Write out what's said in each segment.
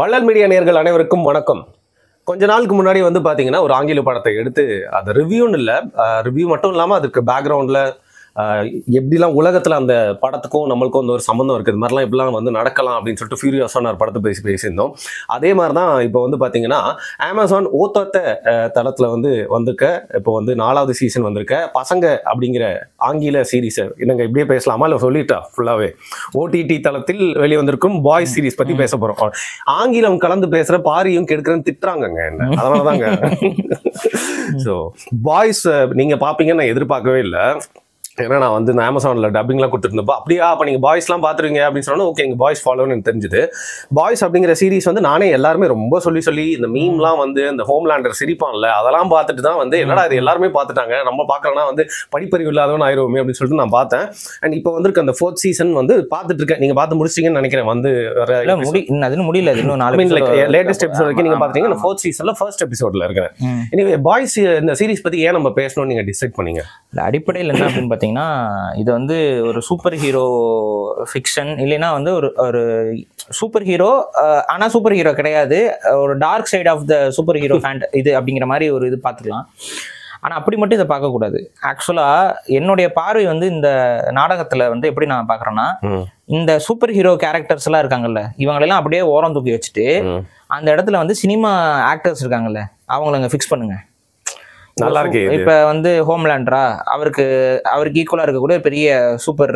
வள்ளல் மீடியா நேயர்கள் அனைவருக்கும் வணக்கம் கொஞ்ச நாளுக்கு முன்னாடி வந்து பாத்தீங்கன்னா ஒரு ஆங்கில படத்தை எடுத்து அது ரிவ்யூன்னு இல்லை ரிவ்யூ மட்டும் இல்லாமல் அதுக்கு பேக்ரவுண்டில் எப்படிலாம் உலகத்தில் அந்த படத்துக்கும் நம்மளுக்கும் வந்து ஒரு சம்மந்தம் இருக்குது இது மாதிரிலாம் எப்படிலாம் வந்து நடக்கலாம் அப்படின்னு சொல்லிட்டு ஃபியூரியாஸான ஒரு படத்தை பேசி பேசியிருந்தோம் அதே மாதிரி தான் இப்போ வந்து பார்த்தீங்கன்னா அமேசான் ஓத்தோத்த தளத்தில் வந்து வந்திருக்க இப்போ வந்து நாலாவது சீசன் வந்திருக்க பசங்க அப்படிங்கிற ஆங்கில சீரீஸை என்னங்க இப்படியே பேசலாமா இல்லை சொல்லிட்டா ஃபுல்லாகவே ஓடிடி தளத்தில் வெளிவந்திருக்கும் பாய்ஸ் சீரிஸ் பற்றி பேச போகிறோம் ஆங்கிலம் கலந்து பேசுகிற பாரியும் கெடுக்கிறேன்னு திட்டுறாங்கங்க என்ன அதனால தாங்க ஸோ பாய்ஸ் நீங்கள் பார்ப்பீங்கன்னு நான் எதிர்பார்க்கவே இல்லை ஏன்னா நான் வந்து இந்த அமேசானில் டப்பிங்லாம் கொடுத்துருந்தப்போ அப்படியா அப்போ நீங்கள் பாய்ஸ்லாம் பார்த்துருவீங்க அப்படின்னு சொன்னா ஓகே எங்கள் பாய்ஸ் ஃபாலோன்னு எனக்கு தெரிஞ்சுது பாய்ஸ் அப்படிங்கிற சீரிஸ் வந்து நானே எல்லாருமே ரொம்ப சொல்லி சொல்லி இந்த மீம்லாம் வந்து இந்த ஹோம்லேண்டர் சிரிப்பான்ல அதெல்லாம் பார்த்துட்டு தான் வந்து என்னடா இது எல்லாருமே பார்த்துட்டாங்க நம்ம பார்க்கலனா வந்து படிப்பறிவு இல்லாதவன் ஆயிருவோமே அப்படின்னு சொல்லிட்டு நான் பார்த்தேன் அண்ட் இப்போ வந்திருக்க அந்த ஃபோர்த் சீசன் வந்து பார்த்துட்டு இருக்கேன் நீங்கள் பார்த்து முடிச்சிங்கன்னு நினைக்கிறேன் வந்து இல்ல முடி இன்னும் அது முடியல அது இன்னும் நாலு லைக் episode லேட்டஸ்ட் எபிசோட் வரைக்கும் நீங்க ஆமா, பாத்தீங்கன்னா ஆமா. ஃபோர்த் சீசன்ல ஃபர்ஸ்ட் எபிசோட்ல இருக்கிறேன் ம். எனவே பாய்ஸ் இந்த சீரிஸ் பத்தி ஏன் நம்ம பேசணும்னு நீங்க டிசைட் பண்ணீங்க இல்ல, அடிப்படையில் என்ன அப்படின்னு பார்த்தீங்கன்னா இது வந்து ஒரு சூப்பர் ஹீரோ ஃபிக்ஷன் இல்லைன்னா வந்து ஒரு ஒரு சூப்பர் ஹீரோ ஆனால் சூப்பர் ஹீரோ கிடையாது அஹ் ஒரு dark side of the super hero ஃபேண்ட் இது அப்படிங்கிற மாதிரி ஒரு இது பார்த்துக்கலாம் ஆனால் அப்படி மட்டும் இதை பார்க்கக்கூடாது ஆக்சுவலாக என்னுடைய பார்வை வந்து இந்த நாடகத்தில் வந்து எப்படி நான் பார்க்குறேன்னா இந்த சூப்பர் ஹீரோ கேரக்டர்ஸ் எல்லாம் இருக்காங்கல்ல இவங்களெல்லாம் அப்படியே ஓரம் தூக்கி வச்சுட்டு அந்த இடத்துல வந்து சினிமா ஆக்டர்ஸ் இருக்காங்கல்ல அவங்கள அங்கே ஃபிக்ஸ் பண்ணுங்க நல்லா இருக்கு இது. இப்ப வந்து ஹோம்லேண்டரா அவருக்கு அவருக்கு ஈக்குவலா இருக்கக்கூடிய ஒரு பெரிய சூப்பர்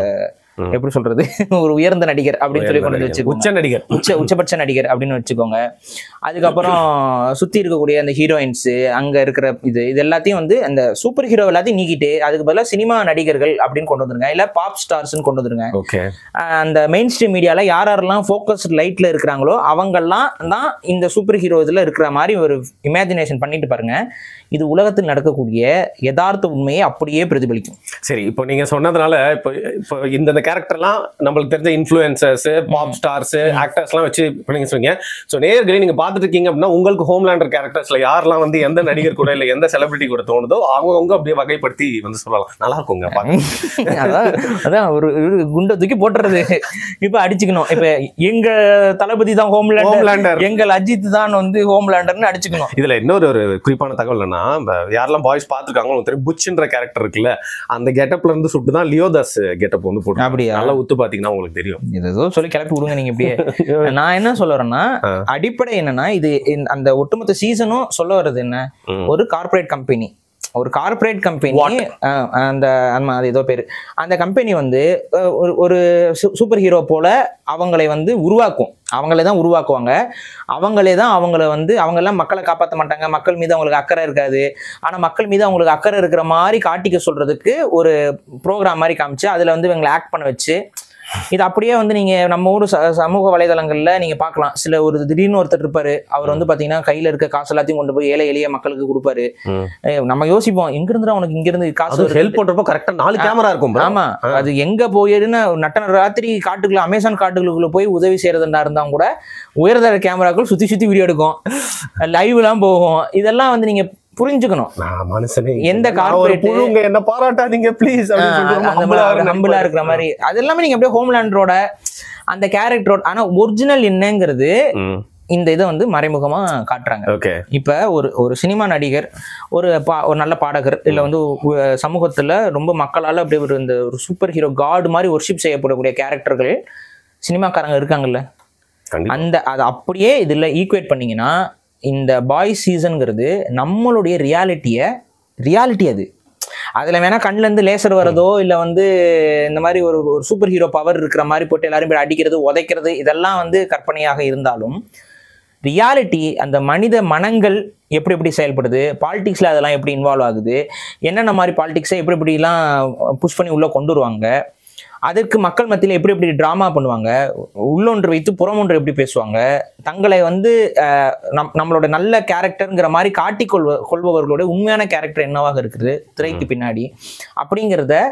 ம். எப்படி சொல்றது ஒரு உயர்ந்த நடிகர் அப்படின்னு சொல்லி கொண்டு வந்து வச்சுக்கோங்க உச்ச நடிகர் உச்ச உச்சபட்ச நடிகர் அப்படின்னு வச்சுக்கோங்க அதுக்கப்புறம் சுத்தி இருக்கக்கூடிய அந்த ஹீரோயின்ஸ் அங்க இருக்கிற இது இது எல்லாத்தையும் வந்து அந்த சூப்பர் ஹீரோ எல்லாத்தையும் நீக்கிட்டு அதுக்கு பதிலாக சினிமா நடிகர்கள் அப்படின்னு கொண்டு வந்துருங்க இல்ல பாப் ஸ்டார்ஸ்னு கொண்டு வந்துருங்க ஓகே ஆஹ் அந்த மெயின் ஸ்ட்ரீம் மீடியால யார் யாரெல்லாம் ஃபோக்கஸ்ட் லைட்ல இருக்கிறாங்களோ அவங்கெல்லாம் தான் இந்த சூப்பர் ஹீரோ இதுல இருக்கிற மாதிரி ஒரு இமேஜினேஷன் பண்ணிட்டு பாருங்க இது உலகத்தில் நடக்கக்கூடிய யதார்த்த உண்மையை அப்படியே பிரதிபலிக்கும் சரி இப்போ நீங்க சொன்னதுனால இப்போ இப்போ இந்த கேரக்டர்லாம் நம்மளுக்கு தெரிஞ்ச இன்ஃப்ளூயன்சர்ஸ் பாப் ஸ்டார்ஸ் ஆக்டர்ஸ்லாம் வச்சு இப்போ நீங்க சொன்னீங்க ஸோ நேயர்களே நீங்க பார்த்துட்டு இருக்கீங்க அப்படின்னா உங்களுக்கு ஹோம்லேண்டர் கேரக்டர்ஸ்ல யாரெல்லாம் வந்து எந்த நடிகர் கூட இல்லை எந்த செலிபிரிட்டி கூட தோணுதோ அவங்கவுங்க அப்படியே வகைப்படுத்தி வந்து சொல்லலாம் நல்லா இருக்குங்க பார்க்க அதான் அதான் ஒரு ஒரு குண்டை தூக்கி போட்டுறது இப்ப அடிச்சுக்கணும் இப்ப எங்க தளபதி தான் ஹோம்லேண்டர் ஹோம்லேண்டர் எங்கள் அஜித் தான் வந்து ஹோம்லேண்டர்னு அடிச்சுக்கணும் இதுல இன்னொரு ஒரு குறிப்பான தகவல் என்னன்னா இந்த யாரெல்லாம் பாய்ஸ் பார்த்துருக்காங்களோ உங்களுக்கு தெரியும் புச்ன்ற கேரக்டர் இருக்குல்ல அந்த கெட்டப்ல இருந்து சுட்டு தான் லியோதாஸ் கெட்டப் வந்து போட்டு அப்படியா நல்லா உத்து பாத்தீங்கன்னா உங்களுக்கு தெரியும் இது ஏதோ சொல்லி கிளப்பி விடுங்க நீங்க இப்படியே நான் என்ன சொல்ல வரேன்னா ஆ. அடிப்படை என்னன்னா இது இந்த- அந்த ஒட்டுமொத்த சீசனும் சொல்ல வர்றது என்ன ம். ஒரு கார்ப்பரேட் கம்பெனி ஒரு கார்ப்பரேட் கம்பெனி அந்த ஆமா அது ஏதோ பேரு அந்த கம்பெனி வந்து அஹ், ஒரு ஒரு சூப்பர் ஹீரோ போல அவங்களை வந்து உருவாக்கும் அவங்களே தான் உருவாக்குவாங்க அவங்களே தான் அவங்கள வந்து அவங்க எல்லாம் மக்களை காப்பாற்ற மாட்டாங்க மக்கள் மீது அவங்களுக்கு அக்கறை இருக்காது ஆனா மக்கள் மீது அவங்களுக்கு அக்கறை இருக்கிற மாதிரி காட்டிக்க சொல்றதுக்கு ஒரு ப்ரோக்ராம் மாதிரி காமிச்சு அதுல வந்து இவங்களை ஆக்ட் பண்ண வச்சு இது அப்படியே வந்து நீங்க நம்ம ஊர் ச- சமூக வலைதளங்கள்ல நீங்க பார்க்கலாம் சில ஒரு திடீர்னு ஒருத்தர் இருப்பாரு அவர் வந்து பாத்தீங்கன்னா கையில இருக்க காசு எல்லாத்தையும் கொண்டு போய் ஏழை எளிய மக்களுக்கு கொடுப்பாரு ம். ஏய், நம்ம யோசிப்போம் எங்க இருந்து உனக்கு இங்க இருந்து காசு அது வருது? ஹெல்ப் பண்றப்போ கரெக்டா நாலு கேமரா இருக்கும் bro. ஆமா அது எங்க போயிருன்னு நட்டன ராத்திரி காட்டுக்குள்ள அமேசான் காட்டுகளுக்குள்ள போய் உதவி செய்யறதுண்டா இருந்தா கூட உயர்தர கேமராக்கள் சுத்தி சுத்தி வீடியோ எடுக்கும் லைவ்லாம் போகும் இதெல்லாம் வந்து நீங்க புரிஞ்சுக்கணும் நான் மனுஷனே எந்த நான் ஒரு corporate- புழுங்க என்ன பாராட்டாதீங்க ப்ளீஸ் அந்த மாதிரி ஹம்பிளா இருக்கிற மாதிரி அது எல்லாமே நீங்க அப்படியே ஹோம்லேண்டரோட அந்த கேரக்டரோட ஆனா ஒரிஜினல் என்னங்கிறது இந்த இதை வந்து மறைமுகமா காட்டுறாங்க ஓகே இப்ப ஒரு ஒரு சினிமா நடிகர் ஒரு பா ஒரு நல்ல பாடகர் இல்ல வந்து உ- சமூகத்துல ரொம்ப மக்களால அப்படியே ஒரு இந்த ஒரு சூப்பர் ஹீரோ காட் மாதிரி ஒர்ஷிப் செய்யப்படக்கூடிய கேரக்டர்கள் சினிமாக்காரங்க இருக்காங்கல்ல கண்டிப்பா அந்த அதை அப்படியே இதுல ஈக்குவேட் பண்ணீங்கன்னா இந்த பாய் சீசன்ங்கிறது நம்மளுடைய ரியாலிட்டியை ரியாலிட்டி அது அதில் வேணா கண்ணுல இருந்து லேசர் வரதோ இல்லை வந்து இந்த மாதிரி ஒரு ஒரு சூப்பர் ஹீரோ பவர் இருக்கிற மாதிரி போட்டு எல்லாரும் போய் அடிக்கிறது உதைக்கிறது இதெல்லாம் வந்து கற்பனையாக இருந்தாலும் ரியாலிட்டி அந்த மனித மனங்கள் எப்படி எப்படி செயல்படுது பாலிடிக்ஸில் அதெல்லாம் எப்படி இன்வால்வ் ஆகுது என்னென்ன மாதிரி பாலிடிக்ஸை எப்படி எப்படிலாம் புஷ் பண்ணி உள்ளே கொண்டு வருவாங்க அதற்கு மக்கள் மத்தியில் எப்படி எப்படி ட்ராமா பண்ணுவாங்க உள்ளொன்று வைத்து புறமொன்று எப்படி பேசுவாங்க தங்களை வந்து அஹ், நம் நம்மளோட நல்ல கேரக்டருங்கிற மாதிரி காட்டிக் கொள்வ கொள்பவர்களோட உண்மையான கேரக்டர் என்னவாக இருக்குது திரைக்கு பின்னாடி அப்படிங்கிறத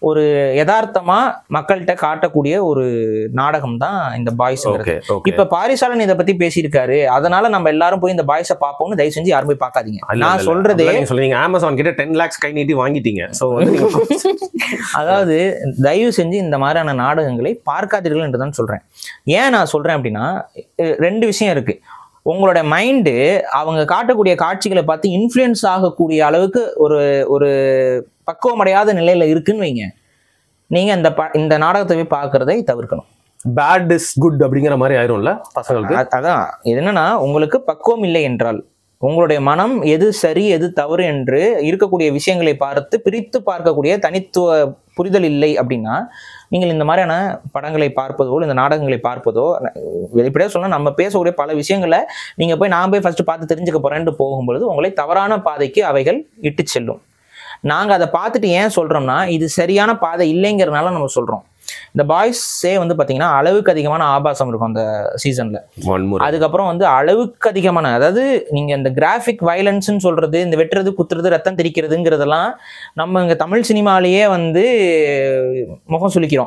ஒரு யதார்த்தமா மக்கள்கிட்ட காட்டக்கூடிய ஒரு நாடகம் தான் இந்த பாய்ஸ்ங்கிறது ஓகே ஓகே இப்ப பாரிசாலன் இதை பத்தி பேசியிருக்காரு அதனால நம்ம எல்லாரும் போய் இந்த பாய்ஸை பார்ப்போம்னு தயவு செஞ்சு யாரும் போய் பார்க்காதீங்க நான் சொல்றதே நீங்க சொல்றீங்க அமேசான் கிட்ட டென் லேக்ஸ் கை நீட்டி வாங்கிட்டீங்க சோ வந்து நீங்க அதாவது தயவு செஞ்சு இந்த மாதிரியான நாடகங்களை பார்க்காதீர்கள் என்று தான் சொல்றேன் ஏன் நான் சொல்றேன் அப்படின்னா அஹ் ரெண்டு விஷயம் இருக்கு உங்களோட மைண்டு அவங்க காட்டக்கூடிய காட்சிகளை பார்த்து இன்ஃப்ளூயன்ஸ் ஆகக்கூடிய அளவுக்கு ஒரு ஒரு பக்குவமடையாத நிலையில இருக்குன்னு வைங்க நீங்க இந்த ப இந்த நாடகத்தை போய் பார்க்கறதை தவிர்க்கணும் பேட் இஸ் குட் அப்படிங்கிற மாதிரி ஆயிரும்ல பசங்களுக்கு அ- அதான் இது என்னன்னா உங்களுக்கு பக்குவம் இல்லை என்றால் உங்களுடைய மனம் எது சரி எது தவறு என்று இருக்கக்கூடிய விஷயங்களை பார்த்து பிரித்து பார்க்கக்கூடிய தனித்துவ புரிதல் இல்லை அப்படின்னா நீங்கள் இந்த மாதிரியான படங்களை பார்ப்பதோ இந்த நாடகங்களை பார்ப்பதோ வெளிப்படையாக சொன்னா நம்ம பேசக்கூடிய பல விஷயங்களை நீங்கள் போய் நான் போய் ஃபர்ஸ்ட் பார்த்து தெரிஞ்சுக்க போறேன்ட்டு போகும்பொழுது உங்களை தவறான பாதைக்கு அவைகள் இட்டு செல்லும் நாங்கள் அதை பார்த்துட்டு ஏன் சொல்கிறோம்னா இது சரியான பாதை இல்லைங்கிறதுனால நம்ம சொல்கிறோம் இந்த பாய்ஸே வந்து பார்த்தீங்கன்னா அளவுக்கு அதிகமான ஆபாசம் இருக்கும் அந்த சீசனில் வன்முறை அதுக்கப்புறம் வந்து அளவுக்கு அதிகமான அதாவது நீங்க இந்த கிராஃபிக் வயலன்ஸ்னு சொல்றது இந்த வெட்டுறது குத்துறது ரத்தம் தெரிக்கிறதுங்கிறதெல்லாம் நம்ம இங்க தமிழ் சினிமாலேயே வந்து முகம் சுளிக்கிறோம்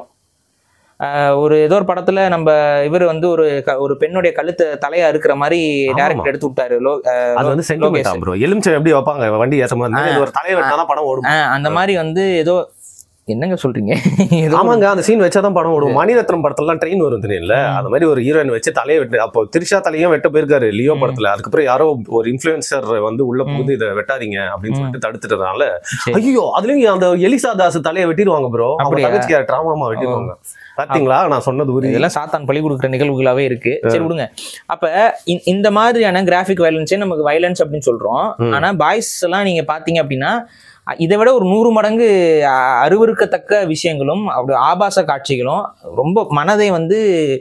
ஆஹ் ஒரு ஏதோ ஒரு படத்துல நம்ம இவர் வந்து ஒரு க- ஒரு பெண்ணுடைய கழுத்தை தலையை அறுக்கிற மாதிரி ஆமா. டேரக்டர் எடுத்து விட்டாரு லோ- ஆஹ் அது வந்து சென்டிமெண்டா ப்ரோ எலுமிச்சம் எப்படி வைப்பாங்க வண்டி ஏசமா இருந்தா இது ஒரு தலையை வெட்டினா படம் ஓடும் ஆஹ் அந்த மாதிரி வந்து ஏதோ என்னங்க சொல்றீங்க ஏதோ ஆமாங்க அந்த சீன் வச்சாதான் படம் ஓடும் மணிரத்னம் படத்துலலாம் ட்ரெயின் வரும் தெரியல அந்த மாதிரி ஒரு ஹீரோயின் வச்சு தலையை வெட்டு அப்போ திரிஷா தலையும் வெட்ட போயிருக்காரு லியோ படத்துல அதுக்கப்புறம் யாரோ ஒரு இன்ஃபுளுசர் வந்து உள்ள புகுந்து இதை வெட்டாதீங்க அப்படின்னு சொல்லிட்டு தடுத்துட்டதுனால சரி. ஐயோ அதுலயும் அந்த எலிசா தாஸ் தலையை வெட்டிடுவாங்க ப்ரோ அவங்க அப்படியா? தங்கச்சிக்கு ட்ராமாமா வெட்டிடுவாங்க பாத்தீங்களா நான் சொன்னது உறுதி இதெல்லாம் சாத்தான் பழி கொடுக்குற நிகழ்வுகளாவே இருக்கு சரி விடுங்க அப்ப இந்த- இந்த மாதிரியான கிராஃபிக் வயலன்ஸே நமக்கு வயலன்ஸ் அப்படின்னு சொல்றோம் ம். ஆனா பாய்ஸ் எல்லாம் நீங்க பாத்தீங்க அப்படின்னா அ- இதை விட ஒரு நூறு மடங்கு அ- அருவருக்கத்தக்க விஷயங்களும் அப்படி ஆபாச காட்சிகளும் ரொம்ப மனதை வந்து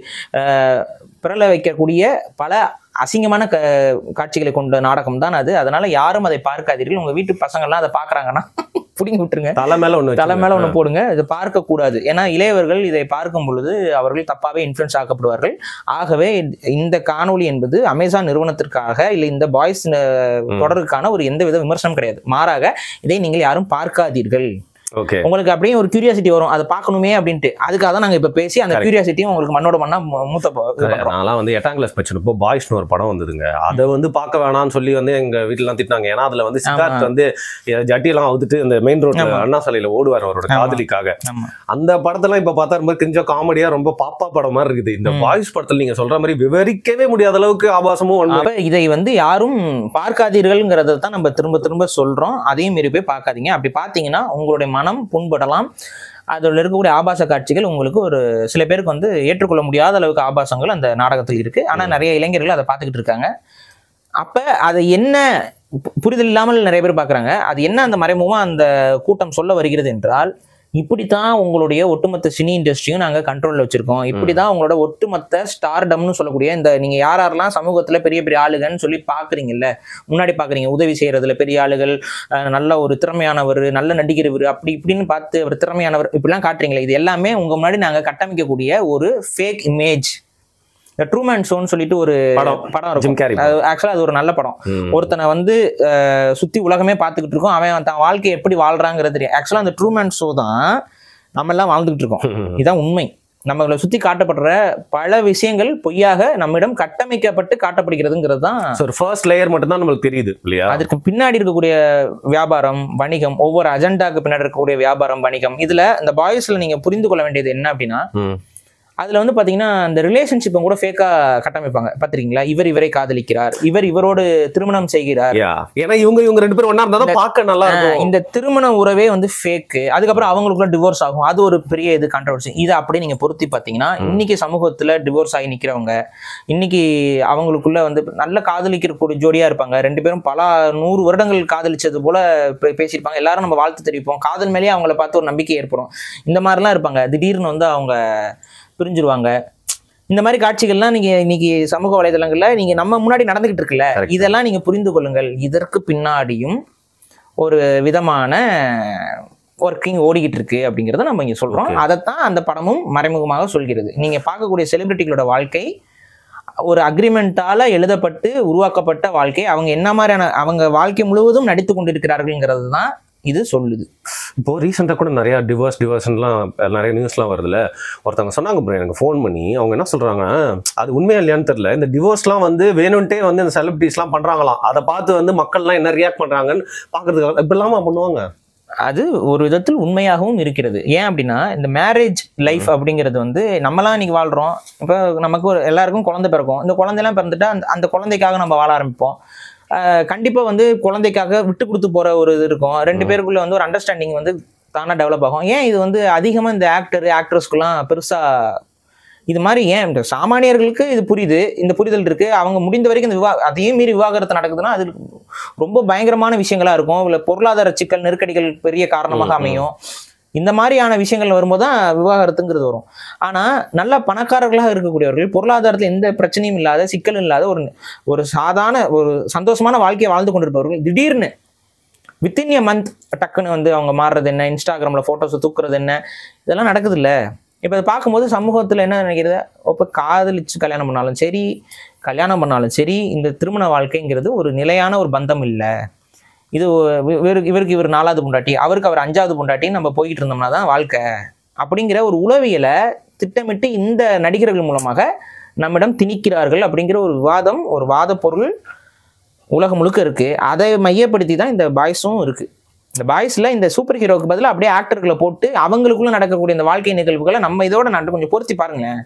அஹ், பிறல வைக்கக்கூடிய பல அசிங்கமான க காட்சிகளை கொண்ட நாடகம் தான் அது அதனால யாரும் அதை பார்க்காதீர்கள் உங்க வீட்டு பசங்கள்லாம் அதை பார்க்கறாங்கன்னா பிடிங்கி விட்டுருங்க தலை மேல ஒண்ணு தலை மேல வச்சிருங்க. ஒண்ணு போடுங்க இதை பார்க்க கூடாது ஏன்னா இளையவர்கள் இதை பார்க்கும் பொழுது அவர்கள் தப்பாவே இன்ஃப்ளூயன்ஸ் ஆக்கப்படுவார்கள் ஆகவே இந்த காணொளி என்பது அமேசான் நிறுவனத்திற்காக இல்லை இந்த பாய்ஸ் தொடருக்கான ஒரு எந்தவித விமர்சனம் கிடையாது மாறாக இதை நீங்கள் யாரும் பார்க்காதீர்கள் ஓகே உங்களுக்கு அப்படியே ஒரு கியூரியாசிட்டி வரும் அதை பார்க்கணுமே அப்படின்ட்டு அதுக்காக தான் நாங்க இப்ப பேசி அந்த Correct. கியூரியாசிட்டியும் உங்களுக்கு மண்ணோட மண்ணா மூ- மூத்த போ- இது பண்றோம். நான்லாம் வந்து எட்டாம் கிளாஸ் படிச்சிருப்போ பாய்ஸ்னு ஒரு படம் வந்ததுங்க அதை வந்து பார்க்க வேணாம்னு சொல்லி வந்து எங்க வீட்டுலாம் திட்டினாங்க ஏன்னா அதுல வந்து சித்தார்த் வந்து எ- ஜட்டியெல்லாம் அவுத்துட்டு இந்த மெயின் ரோட்ல ஆமா. அண்ணா சாலையில ஓடுவார் அவரோட ஆமா. காதலிக்காக ஆமா அந்த படத்தெல்லாம் இப்ப பார்த்தா ரொம்ப கொஞ்சம் காமெடியா ரொம்ப பாப்பா படம் மாதிரி இருக்குது இந்த ம். பாய்ஸ் படத்துல நீங்க சொல்ற மாதிரி விவரிக்கவே முடியாத அளவுக்கு ஆபாசமும் வன்முறை. அப்ப இதை வந்து யாரும் பார்க்காதீர்கள்ங்கிறத தான் நம்ம திரும்ப திரும்ப சொல்றோம் அதையும் மீறி போய் பார்க்காதீங்க அப்படி பார்த்தீங்கன்னா உங்களுடைய மனம் புண்படலாம் அதில் இருக்கக்கூடிய ஆபாச காட்சிகள் உங்களுக்கு ஒரு சில பேருக்கு வந்து ஏற்றுக்கொள்ள முடியாத அளவுக்கு ஆபாசங்கள் அந்த நாடகத்தில் இருக்கு ஆனா நிறைய இளைஞர்கள் அதை பார்த்துக்கிட்டு இருக்காங்க அப்ப அதை என்ன பு- புரிதல் இல்லாமல் நிறைய பேர் பார்க்கறாங்க அது என்ன அந்த மறைமுகமா அந்த கூட்டம் சொல்ல வருகிறது என்றால் இப்படித்தான் உங்களுடைய ஒட்டுமொத்த சினி இண்டஸ்ட்ரியும் நாங்க கண்ட்ரோல்ல வச்சிருக்கோம் இப்படிதான் உங்களோட ஒட்டுமொத்த ஸ்டார்டம்னு சொல்லக்கூடிய இந்த நீங்க யார் யாரெல்லாம் சமூகத்துல பெரிய பெரிய ஆளுகன்னு சொல்லி பாக்குறீங்கல்ல முன்னாடி பாக்குறீங்க உதவி செய்யறதுல பெரிய ஆளுகள் அஹ், நல்ல ஒரு திறமையானவர் நல்ல நடிகர் இவர் அப்படி இப்படின்னு பார்த்து அவர் திறமையானவர் இப்படிலாம் காட்டுறீங்களே இது எல்லாமே உங்க முன்னாடி நாங்க கட்டமைக்கக்கூடிய ஒரு ஃபேக் இமேஜ் ட்ரூமேன் ஷோன்னு சொல்லிட்டு ஒரு படம் படம் ஜிம் இருக்கும் கேரி அது ஆக்சுவலா அது ஒரு நல்ல படம் ம். ஒருத்தனை வந்து அஹ், சுத்தி உலகமே பார்த்துக்கிட்டு இருக்கோம் அவன் தன் வாழ்க்கையை எப்படி வாழ்றாங்கிறது தெரியும் ஆக்சுவலா அந்த ட்ரூமேன் ஷோ தான் நம்ம எல்லாம் வாழ்ந்துகிட்டு இருக்கோம் இதான் உண்மை நம்மளை சுத்தி காட்டப்படுற பல விஷயங்கள் பொய்யாக நம்மிடம் கட்டமைக்கப்பட்டு காட்டப்படுகிறதுங்கிறது தான் So, ஒரு ஃபர்ஸ்ட் லேயர் மட்டும் தான் நம்மளுக்கு தெரியுது இல்லையா அதற்கு பின்னாடி இருக்கக்கூடிய வியாபாரம் வணிகம் ஒவ்வொரு அஜெண்டாக்கு பின்னாடி இருக்கக்கூடிய வியாபாரம் வணிகம் இதுல இந்த பாய்ஸ்ல நீங்க புரிந்து கொள்ள வேண்டியது என்ன அப்படின்னா ம். அதுல வந்து பாத்தீங்கன்னா அந்த ரிலேஷன்ஷிப்பை கூட ஃபேக்கா கட்டமைப்பாங்க பாத்திருக்கீங்களா இவர் இவரை காதலிக்கிறார் இவர் இவரோடு திருமணம் செய்கிறார் Yeah. ஏன்னா இவங்க இவங்க ரெண்டு பேரும் ஒண்ணா இருந்தா தான் பார்க்க நல்லா இருக்கும் இந்த திருமண உறவே வந்து ஃபேக்கு அதுக்கப்புறம் அவங்களுக்குள்ள டிவோர்ஸ் ஆகும் அது ஒரு பெரிய இது கான்ட்ரவர்சி இதை அப்படியே நீங்க பொருத்தி பார்த்தீங்கன்னா இன்னைக்கு சமூகத்துல டிவோர்ஸ் ஆகி நிக்கிறவங்க இன்னைக்கு அவங்களுக்குள்ள வந்து நல்ல காதலிக்கக்கூடிய ஜோடியா இருப்பாங்க ரெண்டு பேரும் பல நூறு வருடங்கள் காதலிச்சது போல பே- பேசியிருப்பாங்க எல்லாரும் நம்ம வாழ்த்து தெரிவிப்போம் காதல் மேலேயே அவங்கள பார்த்து ஒரு நம்பிக்கை ஏற்படும் இந்த மாதிரிலாம் இருப்பாங்க திடீர்னு வந்து அவங்க பிரிஞ்சிருவாங்க இந்த மாதிரி காட்சிகள்லாம் நீங்க இன்னைக்கு சமூக வலைதளங்கள்ல நீங்க நம்ம முன்னாடி நடந்துகிட்டு இருக்குல்ல Correct. இதெல்லாம் நீங்க புரிந்து கொள்ளுங்கள் இதற்கு பின்னாடியும் ஒரு விதமான ஒர்க்கிங் ஓடிக்கிட்டு இருக்கு அப்படிங்கிறத நம்ம இங்க சொல்றோம் Okay. அதைத்தான் அந்த படமும் மறைமுகமாக சொல்கிறது நீங்க பார்க்கக்கூடிய செலிபிரிட்டிகளோட வாழ்க்கை ஒரு அக்ரிமெண்ட்டால எழுதப்பட்டு உருவாக்கப்பட்ட வாழ்க்கை அவங்க என்ன மாதிரியான அவங்க வாழ்க்கை முழுவதும் நடித்து கொண்டிருக்கிறார்கள்ங்கிறது தான் இது சொல்லுது இப்போ ரீசெண்டாக கூட நிறைய டிவோர்ஸ் டிவோர்ஸ்லாம் நிறைய நியூஸ்லாம் வருதுல்ல ஒருத்தவங்க சொன்னாங்க ப்ரோ எனக்கு ஃபோன் பண்ணி அவங்க என்ன சொல்றாங்க அது உண்மையா இல்லையான்னு தெரியல இந்த டிவோர்ஸ்லாம் வந்து வேணும்ட்டே வந்து இந்த செலிபிரிட்டிஸ்லாம் பண்றாங்களாம் அதை பார்த்து வந்து மக்கள்லாம் என்ன ரியாக்ட் பண்றாங்கன்னு பார்க்கறதுக்கு இப்படிலாமா பண்ணுவாங்க அது ஒரு விதத்தில் உண்மையாகவும் இருக்கிறது ஏன் அப்படின்னா இந்த மேரேஜ் லைஃப் அப்படிங்கிறது வந்து நம்மலாம் இன்னைக்கு வாழ்றோம் இப்போ நமக்கு ஒரு எல்லாருக்கும் குழந்தை பிறக்கும் இந்த குழந்தைலாம் பிறந்துட்டா அந்த அந்த குழந்தைக்காக நம்ம வாழ ஆரம்பிப்போம் ஆஹ் கண்டிப்பா வந்து குழந்தைக்காக விட்டு கொடுத்து போற ஒரு இது இருக்கும் ரெண்டு பேருக்குள்ள வந்து ஒரு அண்டர்ஸ்டாண்டிங் வந்து தானா டெவலப் ஆகும் ஏன் இது வந்து அதிகமா இந்த ஆக்டர் ஆக்ட்ரஸ்க்குலாம் பெருசா இது மாதிரி ஏன் இந்த சாமானியர்களுக்கு இது புரியுது இந்த புரிதல் இருக்கு அவங்க முடிந்த வரைக்கும் இந்த விவா அதையும் மீறி விவாகரத்து நடக்குதுன்னா அது ரொம்ப பயங்கரமான விஷயங்களா இருக்கும் இல்லை பொருளாதார சிக்கல் நெருக்கடிகள் பெரிய காரணமாக ம், ம். அமையும் இந்த மாதிரியான விஷயங்கள் வரும்போது தான் விவாகரத்துங்கிறது வரும் ஆனா நல்ல பணக்காரர்களாக இருக்கக்கூடியவர்கள் பொருளாதாரத்தில் எந்த பிரச்சனையும் இல்லாத சிக்கலும் இல்லாத ஒரு ஒரு சாதாரண ஒரு சந்தோஷமான வாழ்க்கையை வாழ்ந்து கொண்டிருப்பவர்கள் திடீர்னு வித்தின் எ மந்த் டக்குன்னு வந்து அவங்க மாறுறது என்ன இன்ஸ்டாகிராம்ல போட்டோஸ் தூக்குறது என்ன இதெல்லாம் நடக்குது இல்ல இப்போ அதை பார்க்கும்போது சமூகத்தில் என்ன நினைக்கிறது இப்போ காதலிச்சு கல்யாணம் பண்ணாலும் சரி கல்யாணம் பண்ணாலும் சரி இந்த திருமண வாழ்க்கைங்கிறது ஒரு நிலையான ஒரு பந்தம் இல்லை இது ஒ- இவருக்கு இவருக்கு இவர் நாலாவது பொண்டாட்டி அவருக்கு அவர் அஞ்சாவது பொண்டாட்டின்னு நம்ம போய்கிட்டு இருந்தோம்னா தான் வாழ்க்கை அப்படிங்கிற ஒரு உளவியலை திட்டமிட்டு இந்த நடிகர்கள் மூலமாக நம்மிடம் திணிக்கிறார்கள் அப்படிங்கிற ஒரு விவாதம் ஒரு வாத பொருள் உலகம் முழுக்க இருக்கு அதை மையப்படுத்தி தான் இந்த பாய்ஸும் இருக்கு இந்த பாய்ஸ்ல இந்த சூப்பர் ஹீரோக்கு பதிலா அப்படியே ஆக்டர்களை போட்டு அவங்களுக்குள்ள நடக்கக்கூடிய இந்த வாழ்க்கை நிகழ்வுகளை நம்ம இதோட நட்டு கொஞ்சம் பொருத்தி பாருங்களேன்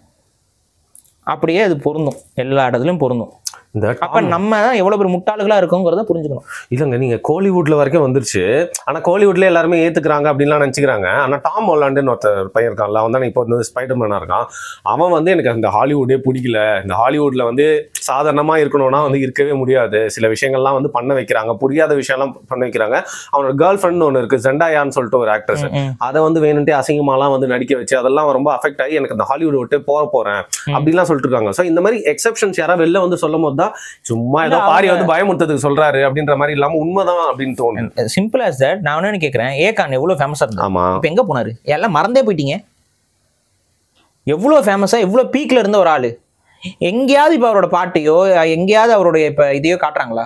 அப்படியே அது பொருந்தும் எல்லா இடத்துலயும் பொருந்தும் இந்த அப்ப நம்ம தான் எவ்வளவு பெரிய முட்டாளுகளா இருக்கோங்கிறத புரிஞ்சுக்கணும் இல்லைங்க நீங்க கோலிவுட்ல வரைக்கும் வந்துருச்சு ஆனா கோலிவுட்ல எல்லாருமே ஏத்துக்கிறாங்க அப்படின்லாம் நினைச்சுக்கிறாங்க ஆனா டாம் ஹாலாண்டுன்னு ஒருத்தர் பையன் இருக்கான்ல அவன் தான் இப்போ வந்து ஸ்பைடர்மேனா இருக்கான் அவன் வந்து எனக்கு அந்த ஹாலிவுட்டே பிடிக்கல இந்த ஹாலிவுட்ல வந்து சாதாரணமா இருக்கணும்னா வந்து இருக்கவே முடியாது சில விஷயங்கள்லாம் வந்து பண்ண வைக்கிறாங்க புரியாத விஷயம்லாம் பண்ண வைக்கிறாங்க அவனோட கேர்ள் ஃப்ரெண்ட் ஒன்று இருக்கு ஜெண்டாயான்னு சொல்லிட்டு ஒரு ஆக்ட்ரஸ் ம், ம். அதை வந்து வேணும்ட்டே அசிங்கமாலாம் வந்து நடிக்க வச்சு அதெல்லாம் ரொம்ப அஃபெக்ட் ஆகி எனக்கு அந்த ஹாலிவுட் விட்டு போக போறேன் ம். அப்படிலாம் சொல்லிட்டு இருக்காங்க ஸோ இந்த மாதிரி எக்ஸப்ஷன்ஸ் யாராவது வெளில வந்து சொல்லும் போது தான் சும்மா ஏதோ இல்ல, பாரி அவங்க- வந்து பயமுறுத்ததுக்கு சொல்றாரு அப்படின்ற மாதிரி இல்லாம உண்மைதான் அப்படின்னு தோணுது சிம்பிள் as that நான் என்ன கேட்குறேன் ஏகான் எவ்வளோ ஃபேமஸாக இருந்தா ஆமா இப்போ எங்கே போனாரு எல்லாம் மறந்தே போயிட்டீங்க எவ்வளோ ஃபேமஸாக எவ்வளோ பீக்கில் இருந்த ஒரு ஆள் எங்கேயாவது இப்போ அவரோட பாட்டையோ எங்கேயாவது அவருடைய இப்போ இதையோ காட்டுறாங்களா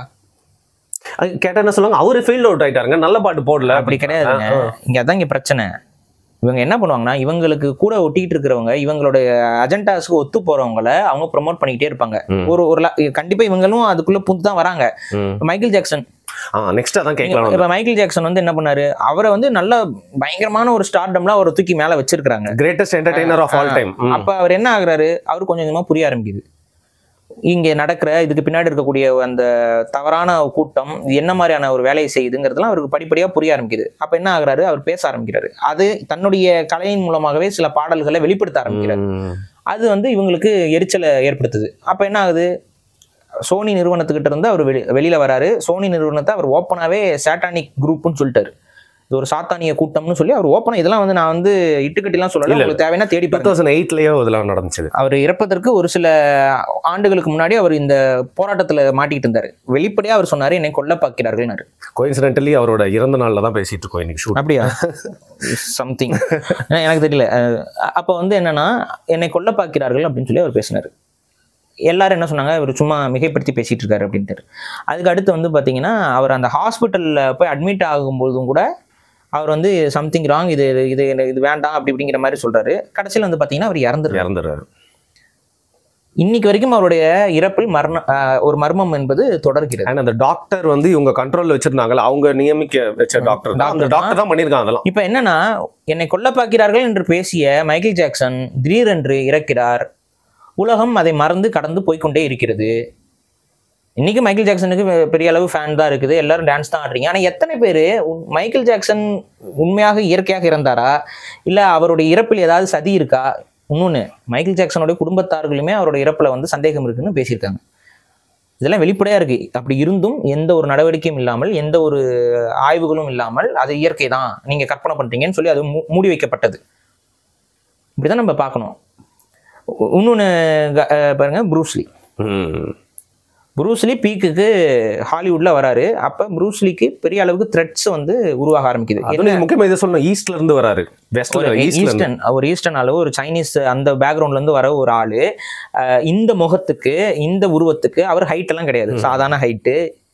அது கேட்டா என்ன சொல்லுவாங்க அவரு ஃபீல்ட் அவுட் ஆயிட்டாருங்க நல்ல பாட்டு போடல அப்படி கிடையாதுங்க ஆ, இங்கே அதான் இங்கே பிரச்சனை இவங்க என்ன பண்ணுவாங்கன்னா இவங்களுக்கு கூட ஒட்டிக்கிட்டு இருக்கிறவங்க இவங்களுடைய அஜெண்டாஸ்க்கு ஒத்து போறவங்கள அவங்க ப்ரொமோட் பண்ணிக்கிட்டே இருப்பாங்க ம். ஒரு ஒரு ல- கண்டிப்பா இவங்களும் அதுக்குள்ள புந்து தான் வராங்க ம். மைக்கேல் ஜாக்சன் ஆ நெக்ஸ்ட் அதான் கேட்கலாம் இப்ப மைக்கேல் ஜாக்சன் வந்து என்ன பண்ணாரு அவரை வந்து நல்ல பயங்கரமான ஒரு ஸ்டார்டம்லாம் அவரை தூக்கி மேல வச்சிருக்காங்க greatest entertainer of all time அப்ப அவர் என்ன ஆகுறாரு அவர் கொஞ்சம் கொஞ்சமா புரிய ஆரம்பிக்குது இங்க நடக்கிற இதுக்கு பின்னாடி இருக்கக்கூடிய அந்த தவறான கூட்டம் இது என்ன மாதிரியான ஒரு வேலையை செய்யுதுங்கிறதுலாம் அவருக்கு படிப்படியா புரிய ஆரம்பிக்குது அப்ப என்ன ஆகுறாரு அவர் பேச ஆரம்பிக்கிறாரு அது தன்னுடைய கலையின் மூலமாகவே சில பாடல்களை வெளிப்படுத்த ஆரம்பிக்கிறார் அது வந்து இவங்களுக்கு எரிச்சலை ஏற்படுத்துது அப்ப என்ன ஆகுது சோனி நிறுவனத்துக்கிட்ட இருந்து அவர் வெளி வெளியில வராரு சோனி நிறுவனத்தை அவர் ஓப்பனாவே சாட்டானிக் குரூப்னு சொல்லிட்டாரு இது ஒரு சாத்தானிய கூட்டம்னு சொல்லி அவர் ஓப்பனா இதெல்லாம் வந்து நான் வந்து இட்டுக்கட்டிலாம் சொல்லல இல்ல, உங்களுக்கு தேவைன்னா தேடி டூ பாருங்க தௌசண்ட் எயிட்லயோ இதெல்லாம் நடந்துச்சு அவர் இறப்பதற்கு ஒரு சில ஆண்டுகளுக்கு முன்னாடி அவர் இந்த போராட்டத்துல மாட்டிக்கிட்டு இருந்தாரு வெளிப்படையா அவர் சொன்னாரு என்னை கொல்ல பார்க்கிறார்கள்னாரு கோயின்சிடென்டலி அவரோட இறந்த நாள்ல தான் பேசிட்டு இருக்கோம் இன்னைக்கு ஷூட் அப்படியா சம்திங் எனக்கு தெரியல அஹ் அப்போ வந்து என்னன்னா என்னை கொல்ல பார்க்கிறார்கள் அப்படின்னு சொல்லி அவர் பேசினார் எல்லாரும் என்ன சொன்னாங்க இவர் சும்மா மிகைப்படுத்தி பேசிட்டு இருக்காரு அப்படின்ட்டு அதுக்கு அடுத்து வந்து பார்த்தீங்கன்னா அவர் அந்த ஹாஸ்பிட்டலில் போய் அட்மிட் ஆகும்போதும் கூட அவர் வந்து சம்திங் ராங் இது இது இது- இது வேண்டாம் அப்படி இப்படிங்கிற மாதிரி சொல்றாரு கடைசியில் வந்து பார்த்தீங்கன்னா அவர் இறந்துரு இறந்துறாரு இன்னைக்கு வரைக்கும் அவருடைய இறப்பில் மரண அஹ் ஒரு மர்மம் என்பது தொடர்கிறது அண்ட் அந்த டாக்டர் வந்து இவங்க கண்ட்ரோல்ல வச்சிருந்தாங்கல்ல அவங்க நியமிக்க வச்ச டாக்டர் தான் அந்த டாக்டர் டாக்டர் தான் பண்ணிருக்காங்க அதெல்லாம் இப்போ என்னன்னா என்னை கொல்ல பார்க்கிறார்கள் என்று பேசிய மைக்கேல் ஜாக்சன் திடீரென்று இறக்கிறார் உலகம் அதை மறந்து கடந்து போய்க்கொண்டே இருக்கிறது இன்னைக்கு மைக்கேல் ஜாக்சனுக்கு பெ- பெரிய அளவு ஃபேன் தான் இருக்குது எல்லாரும் டான்ஸ் தான் ஆடுறீங்க ஆனால் எத்தனை பேர் மைக்கேல் ஜாக்சன் உண்மையாக இயற்கையாக இறந்தாரா இல்லை அவருடைய இறப்பில் ஏதாவது சதி இருக்கா இன்னொன்று மைக்கேல் ஜாக்சனுடைய குடும்பத்தார்களுமே அவரோட இறப்பில் வந்து சந்தேகம் இருக்குன்னு பேசியிருக்காங்க இதெல்லாம் வெளிப்படையா இருக்கு அப்படி இருந்தும் எந்த ஒரு நடவடிக்கையும் இல்லாமல் எந்த ஒரு ஆய்வுகளும் இல்லாமல் அது இயற்கை தான் நீங்க கற்பனை பண்றீங்கன்னு சொல்லி அது மூ- மூடி வைக்கப்பட்டது இப்படிதான் நம்ம பார்க்கணும் இன்னொன்று பாருங்க ப்ரூஸ்லி ம். ப்ரூஸ்லி பீக்குக்கு ஹாலிவுட்ல வராரு அப்ப ப்ரூஸ்லிக்கு பெரிய அளவுக்கு த்ரெட்ஸ் வந்து உருவாக ஆரம்பிக்குது அதுவும் நீங்க முக்கியமா இதை சொல்லணும் ஈஸ்ட்ல இருந்து வராரு வெஸ்ட்ல ஒரு ஈஸ்ட்ல இருந்து ஈஸ்டர்ன் ஒரு ஈஸ்டர்ன் அளவு ஒரு சைனீஸ் அந்த பேக்ரவுண்ட்ல இருந்து வர ஒரு ஆளு அஹ் இந்த முகத்துக்கு இந்த உருவத்துக்கு அவர் ஹைட் எல்லாம் கிடையாது சாதாரண ஹைட்டு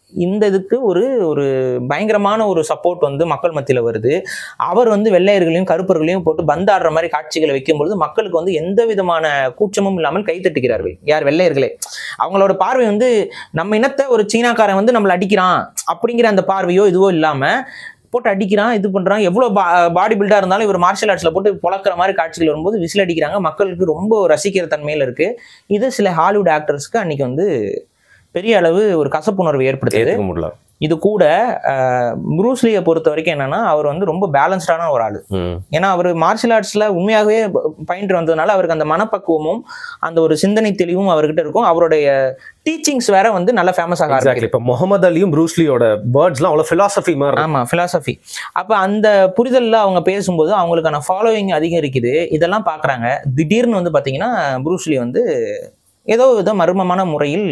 இந்த இதுக்கு ஒரு ஒரு பயங்கரமான ஒரு சப்போர்ட் வந்து மக்கள் மத்தியில் வருது அவர் வந்து வெள்ளையர்களையும் கருப்பர்களையும் போட்டு பந்தாடுற மாதிரி காட்சிகளை வைக்கும்பொழுது மக்களுக்கு வந்து எந்த விதமான கூச்சமும் இல்லாமல் கைத்தட்டுகிறார்கள் யார் வெள்ளையர்களே அவங்களோட பார்வை வந்து நம்ம இனத்தை ஒரு சீனாக்காரன் வந்து நம்மளை அடிக்கிறான் அப்படிங்கிற அந்த பார்வையோ இதுவோ இல்லாமல் போட்டு அடிக்கிறான் இது பண்றான் எவ்வளோ பா பாடி பில்டாக இருந்தாலும் இவர் மார்ஷல் ஆர்ட்ஸில் போட்டு பொழக்கிற மாதிரி காட்சிகள் வரும்போது விசில் அடிக்கிறாங்க மக்களுக்கு ரொம்ப ரசிக்கிற தன்மையில் இருக்கு இது சில ஹாலிவுட் ஆக்டர்ஸ்க்கு அன்னைக்கு வந்து பெரிய அளவு ஒரு கசப்புணர்வு ஏற்படுத்துது ஏத்துக்க முடியல இது கூட ப்ரூஸ்லியை பொறுத்த வரைக்கும் என்னன்னா அவர் வந்து ரொம்ப பேலன்ஸ்டான ஒரு ஆள் ம். ஏன்னா அவர் மார்ஷல் ஆர்ட்ஸ்ல உண்மையாகவே ப- பயின்று வந்ததுனால அவருக்கு அந்த மனப்பக்குவமும் அந்த ஒரு சிந்தனை தெளிவும் அவர்கிட்ட இருக்கும் அவருடைய டீச்சிங்ஸ் வேற வந்து நல்ல ஃபேமஸ் ஆக ஆரம்பிக்குது. எக்ஸாக்ட்லி இப்போ முகமது அலியும் ப்ரூஸ்லியோட வேர்ட்ஸ்லாம் அவ்வளோ ஃபிலாசபி மாதிரி இருக்கு. ஆமா philosophy அப்ப அந்த புரிதல்ல அவங்க பேசும்போது அவங்களுக்கான ஃபாலோவிங் அதிகரிக்குது இதெல்லாம் பாக்குறாங்க திடீர்னு வந்து பாத்தீங்கன்னா ப்ரூஸ்லி வந்து ஏதோ வித மர்மமான முறையில்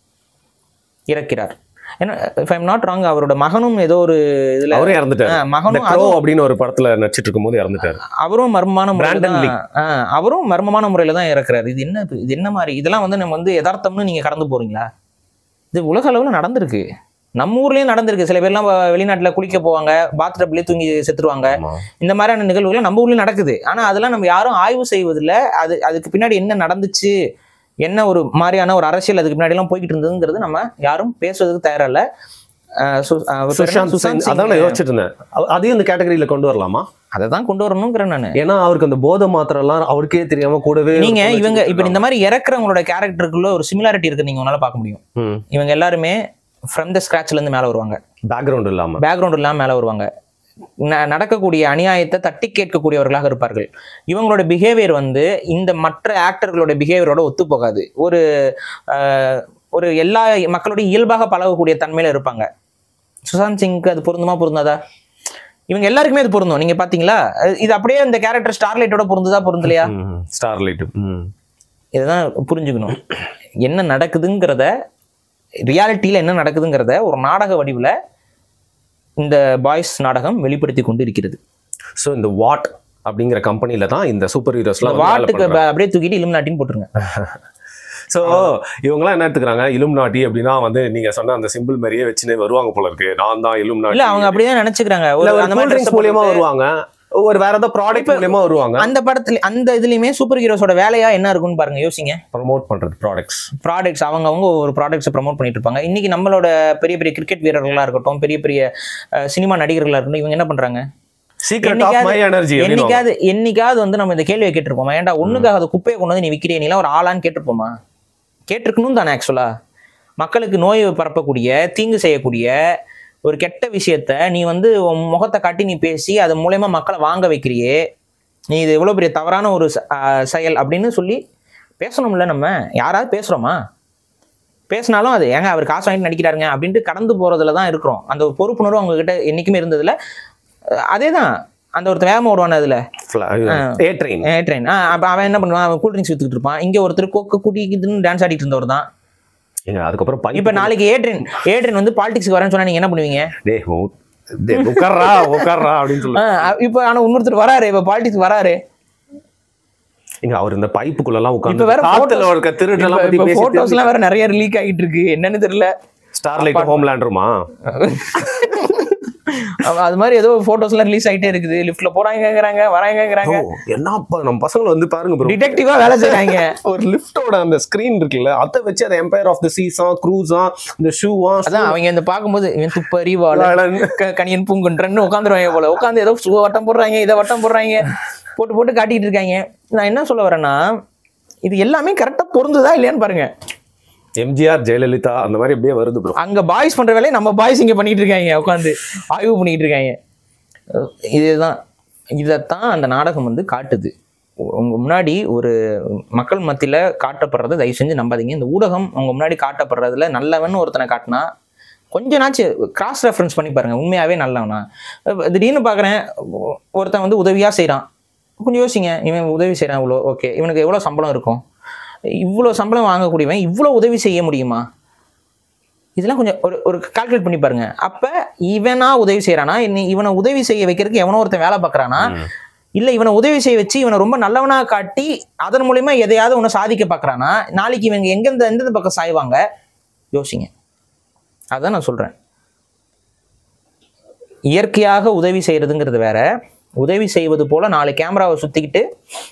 இறக்கிறார் ஏன்னா இஃப் ஐம் நாட் ராங் அவரோட மகனும் ஏதோ ஒரு இதுல அவரே இறந்துட்டாரு ஆ, இந்த மகனும் க்ரோ அதுவும் அப்படின்னு ஒரு படத்துல நடிச்சிட்டு இருக்கும்போது இறந்துட்டாரு அவரும் மர்மமான முறையில் Brandon தான் Lee. ஆ, அவரும் மர்மமான முறையில தான் இறக்குறாரு இது என்ன இது? இது என்ன மாதிரி இதெல்லாம் வந்து நம்ம வந்து யதார்த்தம்னு நீங்க கடந்து போறீங்களா இது உலக அளவுல நடந்திருக்கு நம்ம ஊர்லயும் நடந்திருக்கு சில பேர்லாம் வ- வெளிநாட்டுல குளிக்க போவாங்க பாத் டப்லயே தூங்கி செத்துருவாங்க ஆமா. இந்த மாதிரியான நிகழ்வுகள் நம்ம ஊர்லயும் நடக்குது ஆனா அதெல்லாம் நம்ம யாரும் ஆய்வு செய்வதில்ல அது அதுக்கு பின்னாடி என்ன நடந்துச்சு என்ன ஒரு மாதிரியான ஒரு அரசியல் அதுக்கு பின்னாடி எல்லாம் போய்கிட்டு இருந்ததுங்கிறது நம்ம யாரும் பேசுறதுக்கு தயாரில்ல அஹ் சு- அவர் பேர் என்ன? சுஷாந்த் சுஷாந்த் சிங் சிங். அதான் நான் யோசிச்சுட்டு இருந்தேன் அவ- அதையும் இந்த கேட்டகரியில கொண்டு வரலாமா அதை தான் கொண்டு வரணுங்கிறேன் நான் ஏன்னா அவருக்கு அந்த போதை மாத்திரம் எல்லாம் அவருக்கே தெரியாம கூடவே நீங்க ஒரு இவங்க இப்ப வச்சுட்டு இந்த மாதிரி இறக்குறவங்களோட கேரக்டருக்குள்ள ஒரு சிமிலாரிட்டி இருக்கு நீங்க உன்னால பார்க்க முடியும் ம் இவங்க எல்லாருமே ஃப்ரம் த ஸ்கிராச்ல இருந்து மேல வருவாங்க பேக்ரவுண்ட் இல்லாம பேக்ரவுண்ட் இல்லாம மேல வருவாங்க ந- நடக்கக்கூடிய அநியாயத்தை தட்டி கேட்கக்கூடியவர்களாக இருப்பார்கள் இவங்களோட பிஹேவியர் வந்து இந்த மற்ற ஆக்டர்களோட பிஹேவியரோட ஒத்து போகாது ஒரு ஆஹ், ஒரு எல்லா மக்களோட இயல்பாக பழகக்கூடிய தன்மையில இருப்பாங்க சுஷாந்த் சிங்க்கு அது பொருந்துமா பொருந்தாதா இவங்க எல்லாருக்குமே அது பொருந்தும் நீங்க பாத்தீங்களா அது- இது அப்படியே இந்த கேரக்டர் ஸ்டார்லைட்டோட பொருந்துதா பொருந்தலையா ஸ்டார்லைட் ம் இதுதான் புரிஞ்சுக்கணும் என்ன நடக்குதுங்கிறத ரியாலிட்டியில் என்ன நடக்குதுங்கிறத ஒரு நாடக வடிவில் இந்த பாய்ஸ் நாடகம் வெளிப்படுத்தி கொண்டு இருக்கிறது ஸோ இந்த வாட் அப்படிங்கிற கம்பெனில தான் இந்த சூப்பர் ஹீரோஸ்லாம் வாட்டுக்கு ப- அப்படியே தூக்கிட்டு இலும் நாட்டின்னு போட்டுருங்க ஸோ இவங்கலாம் என்ன எடுத்துக்கிறாங்க இலும் நாட்டி அப்படின்னா வந்து நீங்க சொன்ன அந்த சிம்பிள் மாதிரியே வச்சுனே வருவாங்க போல இருக்கு நான் தான் இலும் இல்ல நாட்டி அவங்க அப்படிதான் நினைச்சுக்கிறாங்க இல்ல ஒரு ஒரு அந்த கூல் மாதிரி ட்ரிங்க்ஸ் dress மூலியமா போட்டு- வருவாங்க ஒரு வேற ஏதாவது ப்ராடக்ட் மூலியமா வருவாங்க அந்த படத்துல அந்த இதுலயுமே சூப்பர் ஹீரோஸோட வேலையா என்ன இருக்குன்னு பாருங்க யோசிங்க ப்ரமோட் பண்றது ப்ராடக்ட்ஸ் ப்ராடக்ட்ஸ் அவங்க அவங்க ஒரு ப்ராடக்ட்ஸை ப்ரமோட் பண்ணிட்டு இருப்பாங்க இன்னைக்கு நம்மளோட பெரிய பெரிய கிரிக்கெட் வீரர்களா இருக்கட்டும் பெரிய பெரிய அஹ், சினிமா நடிகர்களா இருக்கட்டும் இவங்க என்ன பண்றாங்க சீக்ரெட் ஆஃப் மை எனர்ஜி என்னைக்காவது என்னைக்காவது வந்து நம்ம இந்த கேள்வியை கேட்டிருப்போமா ஏன்டா ஒண்ணுக்காக அந்த குப்பையை கொண்டு வந்து நீ விற்கிறீ நீலாம் ஒரு ஆளான்னு கேட்டிருப்போமா கேட்டிருக்கணும் தானே ஆக்சுவலா மக்களுக்கு நோய் பரப்பக்கூடிய தீங்கு செய்யக்கூடிய ஒரு கெட்ட விஷயத்த நீ வந்து உன் முகத்தை காட்டி நீ பேசி அது மூலயமா மக்களை வாங்க வைக்கிறியே நீ இது எவ்வளோ பெரிய தவறான ஒரு ச- ஆஹ் செயல் அப்படின்னு சொல்லி பேசணும்ல நம்ம யாராவது பேசுகிறோமா பேசினாலும் அது ஏங்க அவர் காசு வாங்கிட்டு நடிக்கிறாருங்க அப்படின்ட்டு கடந்து போகிறதுல தான் இருக்கிறோம் அந்த ஒரு பொறுப்புணர்வு அவங்க கிட்ட என்றைக்குமே இருந்ததில்ல அதே தான் அந்த ஒருத்தர் வேகமாக ஓடுவானே அதில் ஏ ட்ரெயின் ட்ரெயின் அப்போ அவன் என்ன பண்ணுவான் அவன் கூல் ட்ரிங்க்ஸ் வித்துக்கிட்டு இருப்பான் இங்கே ஒருத்தர் கொக்கு குடிக்குதுன்னு டான்ஸ் ஆடிட்டு இருந்தவர் தான் ஏங்க அதுக்கப்புறம் pipe இப்போ நாளைக்கு ஏ ட்ரெயின் ஏ ட்ரெயின் வந்து பாலிடிக்ஸ்க்கு வரேன்னு சொன்னா நீங்க என்ன பண்ணுவீங்க டேய் உ- டேய், உட்கார்றா உட்கார்றா அப்படின்னு சொல்லு இப்போ ஆனா இன்னொருத்தர் வராரு இப்போ பாலிடிக்ஸ் வராரு இங்க அவர் இந்த பைப்புக்குள்ள எல்லாம் இப்ப உட்கார்ந்து வேற காத்துல photos- இருக்க திருடெல்லாம் பத்தி இப்போ பேசி போட்டோஸ்லாம் வேற நிறைய லீக் ஆகிட்டு இருக்கு என்னன்னு தெரியல ஸ்டார்லைட் ஹோம்லேண்டருமா அவ- அது மாதிரி ஏதோ போட்டோஸ்லாம் ரிலீஸ் ஆயிட்டே இருக்குது லிஃப்ட்ல போறாங்கங்கிறாங்க வராங்கங்கிறாங்க என்னப்பா நம்ம பசங்களை வந்து பாருங்க ப்ரோ டிடெக்டிவா வேலை செய்றாங்க ஒரு லிஃப்டோட அந்த ஸ்கிரீன் இருக்குல்ல அதை வச்சு அதை எம்பையர் ஆஃப் த சீஸா க்ரூஸா இந்த ஷூவா அதான் அவங்க இந்த பார்க்கும்போது இவன் துப்பறி வாழ க- கணியன் பூங்குன்றன்னு உட்காந்துருவாங்க போல உட்காந்து ஏதோ சு வட்டம் போடுறாங்க இதை வட்டம் போடுறாங்க போட்டு போட்டு காட்டிட்டு இருக்காங்க நான் என்ன சொல்ல வரேன்னா இது எல்லாமே கரெக்டா பொருந்துதா இல்லையான்னு பாருங்க எம்ஜிஆர் ஜெயலலிதா அந்த மாதிரி அப்படியே வருது ப்ரோ அங்க பாய்ஸ் பண்ற வேலையை நம்ம பாய்ஸ் இங்க பண்ணிட்டு இருக்காங்க உட்காந்து ஆய்வு பண்ணிட்டு இருக்காங்க அஹ் இதுதான் இதைத்தான் அந்த நாடகம் வந்து காட்டுது உங்க முன்னாடி ஒரு மக்கள் மத்தியில காட்டப்படுறத தயவு செஞ்சு நம்பாதீங்க இந்த ஊடகம் உங்க முன்னாடி காட்டப்படுறதுல நல்லவன் ஒருத்தனை காட்டினா கொஞ்ச நாச்சு கிராஸ் ரெஃபரன்ஸ் பண்ணி பாருங்க உண்மையாவே நல்லவனா அஹ் திடீர்னு பார்க்குறேன் ஒருத்தன் வந்து உதவியா செய்றான் கொஞ்சம் யோசிங்க இவன் உதவி செய்றான் இவ்வளோ ஓகே இவனுக்கு எவ்வளோ சம்பளம் இருக்கும் இவ்வளோ சம்பளம் வாங்கக்கூடியவன் இவ்வளோ உதவி செய்ய முடியுமா இதெல்லாம் கொஞ்சம் ஒரு ஒரு கால்குலேட் பண்ணி பாருங்க அப்ப இவனா உதவி செய்யறானா இவனை உதவி செய்ய வைக்கிறதுக்கு எவனோ ஒருத்தன் வேலை பார்க்கறானா இல்ல இவனை உதவி செய்ய வச்சு இவனை ரொம்ப நல்லவனா காட்டி அதன் மூலியமா எதையாவது ஒன்று சாதிக்க பார்க்கறானா நாளைக்கு இவங்க எங்க எந்த எந்த பக்கம் சாய்வாங்க யோசிங்க அதான் நான் சொல்கிறேன் இயற்கையாக உதவி செய்கிறதுங்கிறது வேற உதவி செய்வது போல் நாலு கேமராவை சுற்றிக்கிட்டு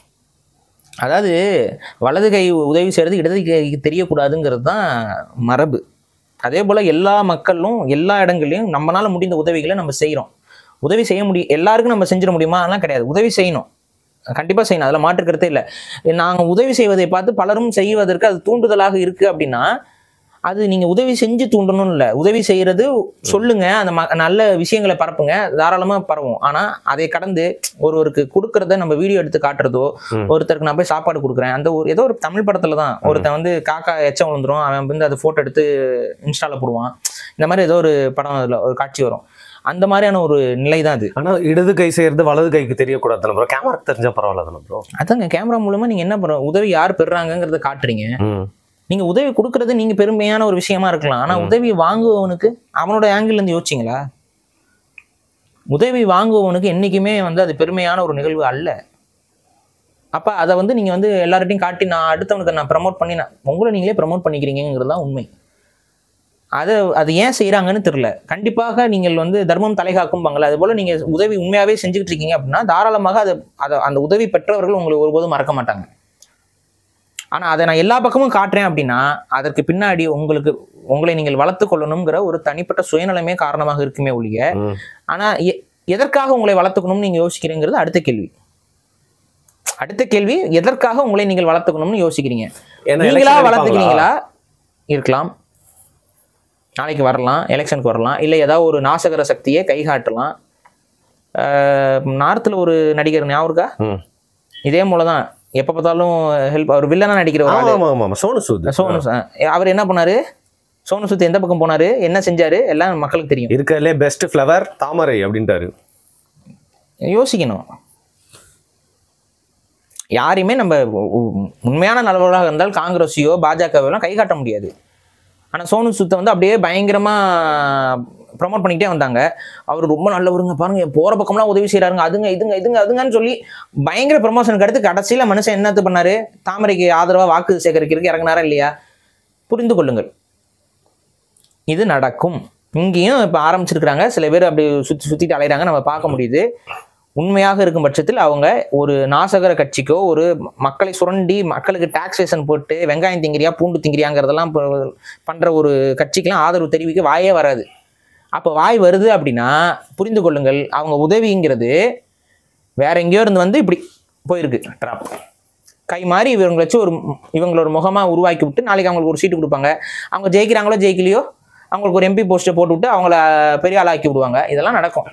அதாவது வலது கை உதவி செய்கிறது இடது கைக்கு தெரியக்கூடாதுங்கிறது தான் மரபு அதே போல் எல்லா மக்களும் எல்லா இடங்கள்லையும் நம்மளால் முடிந்த உதவிகளை நம்ம செய்கிறோம் உதவி செய்ய முடியும் எல்லாருக்கும் நம்ம செஞ்சிட முடியுமா அதெல்லாம் கிடையாது உதவி செய்யணும் கண்டிப்பாக செய்யணும் அதில் மாற்றுக்கிறதே இல்லை நாங்கள் உதவி செய்வதை பார்த்து பலரும் செய்வதற்கு அது தூண்டுதலாக இருக்குது அப்படின்னா அது நீங்கள் உதவி செஞ்சு தூண்டணும் இல்லை உதவி செய்கிறது சொல்லுங்க அந்த ம நல்ல விஷயங்களை பரப்புங்க தாராளமாக பரவும் ஆனால் அதை கடந்து ஒருவருக்கு கொடுக்கறத நம்ம வீடியோ எடுத்து காட்டுறதோ ம். ஒருத்தருக்கு நான் போய் சாப்பாடு கொடுக்குறேன் அந்த ஒரு ஏதோ ஒரு தமிழ் படத்தில் தான் ஒருத்தன் வந்து காக்கா எச்சம் விழுந்துரும் அவன் வந்து அதை ஃபோட்டோ எடுத்து இன்ஸ்டால போடுவான் இந்த மாதிரி ஏதோ ஒரு படம் அதில் ஒரு காட்சி வரும் அந்த மாதிரியான ஒரு நிலை தான் அது ஆனா இடது கை செய்யறது வலது கைக்கு தெரியக்கூடாது தானே ப்ரோ கேமராக்கு தெரிஞ்சா பரவாயில்ல தானே ப்ரோ அதாங்க கேமரா மூலமா நீங்க என்ன பண்ண உதவி யார் பெறுறாங்கங்கிறத காட்டுறீங்க நீங்க உதவி கொடுக்கறது நீங்க பெருமையான ஒரு விஷயமா இருக்கலாம் ஆனா ம். உதவி வாங்குபவனுக்கு அவனோட ஆங்கிள் இருந்து யோசிச்சிங்களா உதவி வாங்குபவனுக்கு என்னைக்குமே வந்து அது பெருமையான ஒரு நிகழ்வு அல்ல அப்ப அதை வந்து நீங்க வந்து எல்லார்ட்டையும் காட்டி நான் அடுத்தவனுக்கு நான் ப்ரமோட் பண்ணி நான் உங்களை நீங்களே ப்ரமோட் பண்ணிக்கிறீங்கிறது தான் உண்மை அதை அது ஏன் செய்றாங்கன்னு தெரியல கண்டிப்பாக நீங்கள் வந்து தர்மம் தலைகாக்கும்பாங்கல்ல அது போல நீங்க உதவி உண்மையாவே செஞ்சுக்கிட்டு இருக்கீங்க அப்படின்னா தாராளமாக அதை அதை அந்த உதவி பெற்றவர்கள் உங்களை ஒருபோதும் மறக்க மாட்டாங்க ஆனா அதை நான் எல்லா பக்கமும் காட்டுறேன் அப்படின்னா அதற்கு பின்னாடி உங்களுக்கு உங்களை நீங்கள் வளர்த்து கொள்ளணுங்கிற ஒரு தனிப்பட்ட சுயநலமே காரணமாக இருக்குமே ஒழிய ஆனா எ- எதற்காக உங்களை வளர்த்துக்கணும்னு நீங்க யோசிக்கிறீங்கிறது அடுத்த கேள்வி அடுத்த கேள்வி எதற்காக உங்களை நீங்கள் வளர்த்துக்கணும்னு யோசிக்கிறீங்க நீங்களா வளர்த்துக்கிறீங்களா இருக்கலாம் நாளைக்கு வரலாம் எலெக்ஷனுக்கு வரலாம் இல்லை ஏதாவது ஒரு நாசகர சக்தியை கை காட்டலாம் நார்த்தில் ஒரு நடிகர் ஞாபகம் இருக்கா ம். இதே போல தான் எப்போ பார்த்தாலும் ஹெல்ப் அவர் வில்லனா நடிக்கிற ஒரு ஆளு. ஆமா ஆமா ஆமா சோனு சூத் சோனு சு- அவர் என்ன பண்ணாரு சோனு சுத் எந்த பக்கம் போனாரு என்ன செஞ்சாரு எல்லாம் மக்களுக்கு தெரியும் இருக்கிறதுலே பெஸ்ட் ஃப்ளவர் தாமரை அப்படின்ட்டாரு யோசிக்கணும் யாரையுமே நம்ம உ- உ- உண்மையான நல்லவர்களாக இருந்தால் காங்கிரஸையோ பாஜகவையெல்லாம் கை காட்ட முடியாது ஆனால் சோனு சுத்தை வந்து அப்படியே பயங்கரமாக ப்ரமோட் பண்ணிக்கிட்டே வந்தாங்க அவர் ரொம்ப நல்லவருங்க பாருங்க போகிற பக்கம்லாம் உதவி செய்கிறாருங்க அதுங்க இதுங்க இதுங்க அதுங்கன்னு சொல்லி பயங்கர ப்ரமோஷனுக்கு அடுத்து கடைசியில் மனுஷன் என்னத்து பண்ணாரு தாமரைக்கு ஆதரவாக வாக்கு சேகரிக்கிறதுக்கு இறங்குனாரா இல்லையா புரிந்து கொள்ளுங்கள் இது நடக்கும் இங்கேயும் இப்போ ஆரம்பிச்சிருக்கிறாங்க சில பேர் அப்படி சுற்றி சுற்றிட்டு அலைகிறாங்க நம்ம பார்க்க முடியுது உண்மையாக இருக்கும் பட்சத்தில் அவங்க ஒரு நாசகர கட்சிக்கோ ஒரு மக்களை சுரண்டி மக்களுக்கு டாக்ஸேஷன் போட்டு வெங்காயம் திங்கிறியா பூண்டு திங்கிறியாங்கிறதெல்லாம் ப- பண்ற ஒரு கட்சிக்கெல்லாம் ஆதரவு தெரிவிக்க வாயே வராது அப்போ வாய் வருது அப்படின்னா புரிந்து கொள்ளுங்கள் அவங்க உதவிங்கிறது வேற எங்கேயோ இருந்து வந்து இப்படி போயிருக்கு ட்ராப் கை மாறி இவங்களை வச்சு ஒரு இவங்களோட முகமா உருவாக்கி விட்டு நாளைக்கு அவங்களுக்கு ஒரு சீட்டு கொடுப்பாங்க அவங்க ஜெயிக்கிறாங்களோ ஜெயிக்கலையோ அவங்களுக்கு ஒரு எம்பி போஸ்ட்டை போட்டு விட்டு அவங்கள பெரிய ஆளாக்கி விடுவாங்க இதெல்லாம் நடக்கும்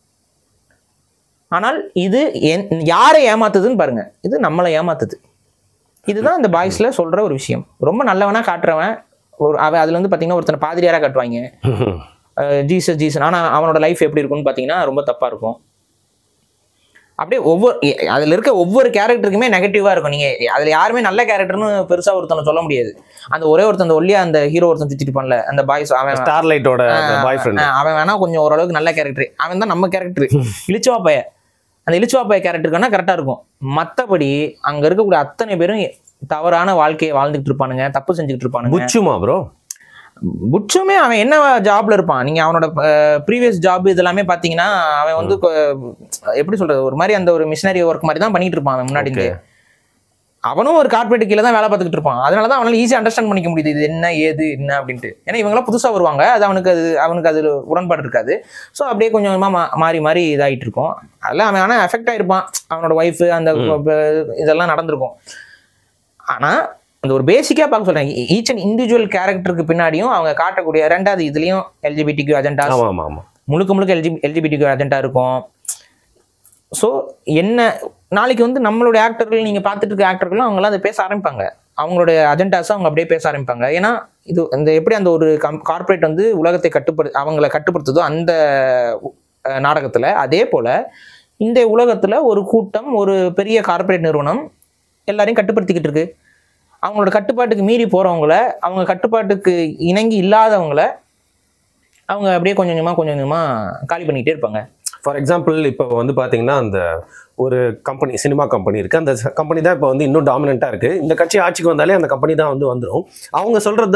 ஆனால் இது என் யாரை ஏமாத்துதுன்னு பாருங்க இது நம்மளை ஏமாத்துது இதுதான் இந்த பாய்ஸ்ல சொல்ற ஒரு விஷயம் ரொம்ப நல்லவனா காட்டுறவன் ஒரு அவன் அதுல இருந்து பாத்தீங்கன்னா ஒருத்தனை பாதிரியாரா காட்டுவாங்க ஜீசஸ் ஜீசஸ் ஆனா அவனோட லைஃப் எப்படி இருக்கும்னு பாத்தீங்கன்னா ரொம்ப தப்பா இருக்கும் அப்படியே ஒவ்வொரு எ- அதுல இருக்க ஒவ்வொரு கேரக்டருக்குமே நெகட்டிவா இருக்கும் நீங்க அதுல யாருமே நல்ல கேரக்டர்னு பெருசா ஒருத்தனை சொல்ல முடியாது அந்த ஒரே ஒருத்தன் அந்த ஒல்லியா அந்த ஹீரோ ஒருத்தன் சுத்திட்டு இருப்பான்ல அந்த பாய்ஸ் அவன் ஸ்டார்லைட்டோட பாய் ஃப்ரெண்ட் ஆ, அவன் வேணா கொஞ்சம் ஓரளவுக்கு நல்ல கேரக்டர் அவன் தான் நம்ம கேரக்டர் இளிச்சுவா பைய அந்த இளிச்சுவா பைய கேரக்டருக்கான கரெக்டா இருக்கும் மத்தபடி அங்க இருக்கக்கூடிய அத்தனை பேரும் தவறான வாழ்க்கையை வாழ்ந்துட்டு இருப்பானுங்க தப்பு செஞ்சுட்டு இருப்பானுங்க புச்சுமா ப்ரோ புட்சுமே அவன் என்ன ஜாப்ல இருப்பான் நீங்க அவனோட ப்ரீவியஸ் ஜாப் இதெல்லாமே பாத்தீங்கன்னா அவன் வந்து கொ- எப்படி சொல்றது ஒரு மாதிரி அந்த ஒரு மிஷினரி ஒர்க் மாதிரி தான் பண்ணிட்டு இருப்பான் அவன் முன்னாடி இருந்து அவனும் ஒரு கார்பரேட் கீழே தான் வேலை பார்த்துக்கிட்டு இருப்பான் அதனால தான் அவனால ஈஸியாக அண்டர்ஸ்டாண்ட் பண்ணிக்க முடியுது இது என்ன ஏது என்ன அப்படின்ட்டு ஏன்னா இவங்களாம் புதுசாக வருவாங்க அது அவனுக்கு அது அவனுக்கு அது உடன்பாடு இருக்காது ஸோ அப்படியே கொஞ்சம் கொஞ்சமாக மா மாறி மாறி இதாகிட்டு இருக்கும் அதெல்லாம் அவன் ஆனால் எஃபெக்ட் ஆயிருப்பான் அவனோட ஒய்ஃபு அந்த இதெல்லாம் நடந்திருக்கும் ஆனால் அந்த ஒரு பேசிக்காக பார்க்க சொல்கிறேன் ஈச் அண்ட் இண்டிவிஜுவல் கேரக்டருக்கு பின்னாடியும் அவங்க காட்டக்கூடிய ரெண்டாவது இதுலேயும் எல்ஜிபிடிக்கு அஜெண்டா ஆமா ஆமா ஆமா முழுக்க முழுக்க எல்ஜி எல்ஜிபிடிக்கு அஜெண்டா இருக்கும் ஸோ என்ன நாளைக்கு வந்து நம்மளுடைய ஆக்டர்கள் நீங்கள் பார்த்துட்டு இருக்க ஆக்டர்களும் அவங்களாம் அதை பேச ஆரம்பிப்பாங்க அவங்களுடைய அஜெண்டாஸை அவங்க அப்படியே பேச ஆரம்பிப்பாங்க ஏன்னா இது இந்த எப்படி அந்த ஒரு கம் கார்ப்பரேட் வந்து உலகத்தை கட்டுப்படு அவங்கள கட்டுப்படுத்துதோ அந்த நாடகத்தில் அதே போல் இந்த உலகத்தில் ஒரு கூட்டம் ஒரு பெரிய கார்ப்பரேட் நிறுவனம் எல்லாரையும் கட்டுப்படுத்திக்கிட்டு இருக்கு அவங்களோட கட்டுப்பாட்டுக்கு மீறி போகிறவங்கள அவங்க கட்டுப்பாட்டுக்கு இணங்கி இல்லாதவங்கள அவங்க அப்படியே கொஞ்சம் கொஞ்சமாக கொஞ்சம் கொஞ்சமாக காலி பண்ணிகிட்டே இருப்பாங்க ஃபார் எக்ஸாம்பிள் இப்போ வந்து பார்த்தீங்கன்னா அந்த ஒரு கம்பெனி சினிமா கம்பெனி இருக்குது அந்த கம்பெனி தான் இப்போ வந்து இன்னும் டாமினண்ட்டாக இருக்குது இந்த கட்சி ஆட்சிக்கு வந்தாலே அந்த கம்பெனி தான் வந்து வந்துடும் அவங்க சொல்கிறது தான்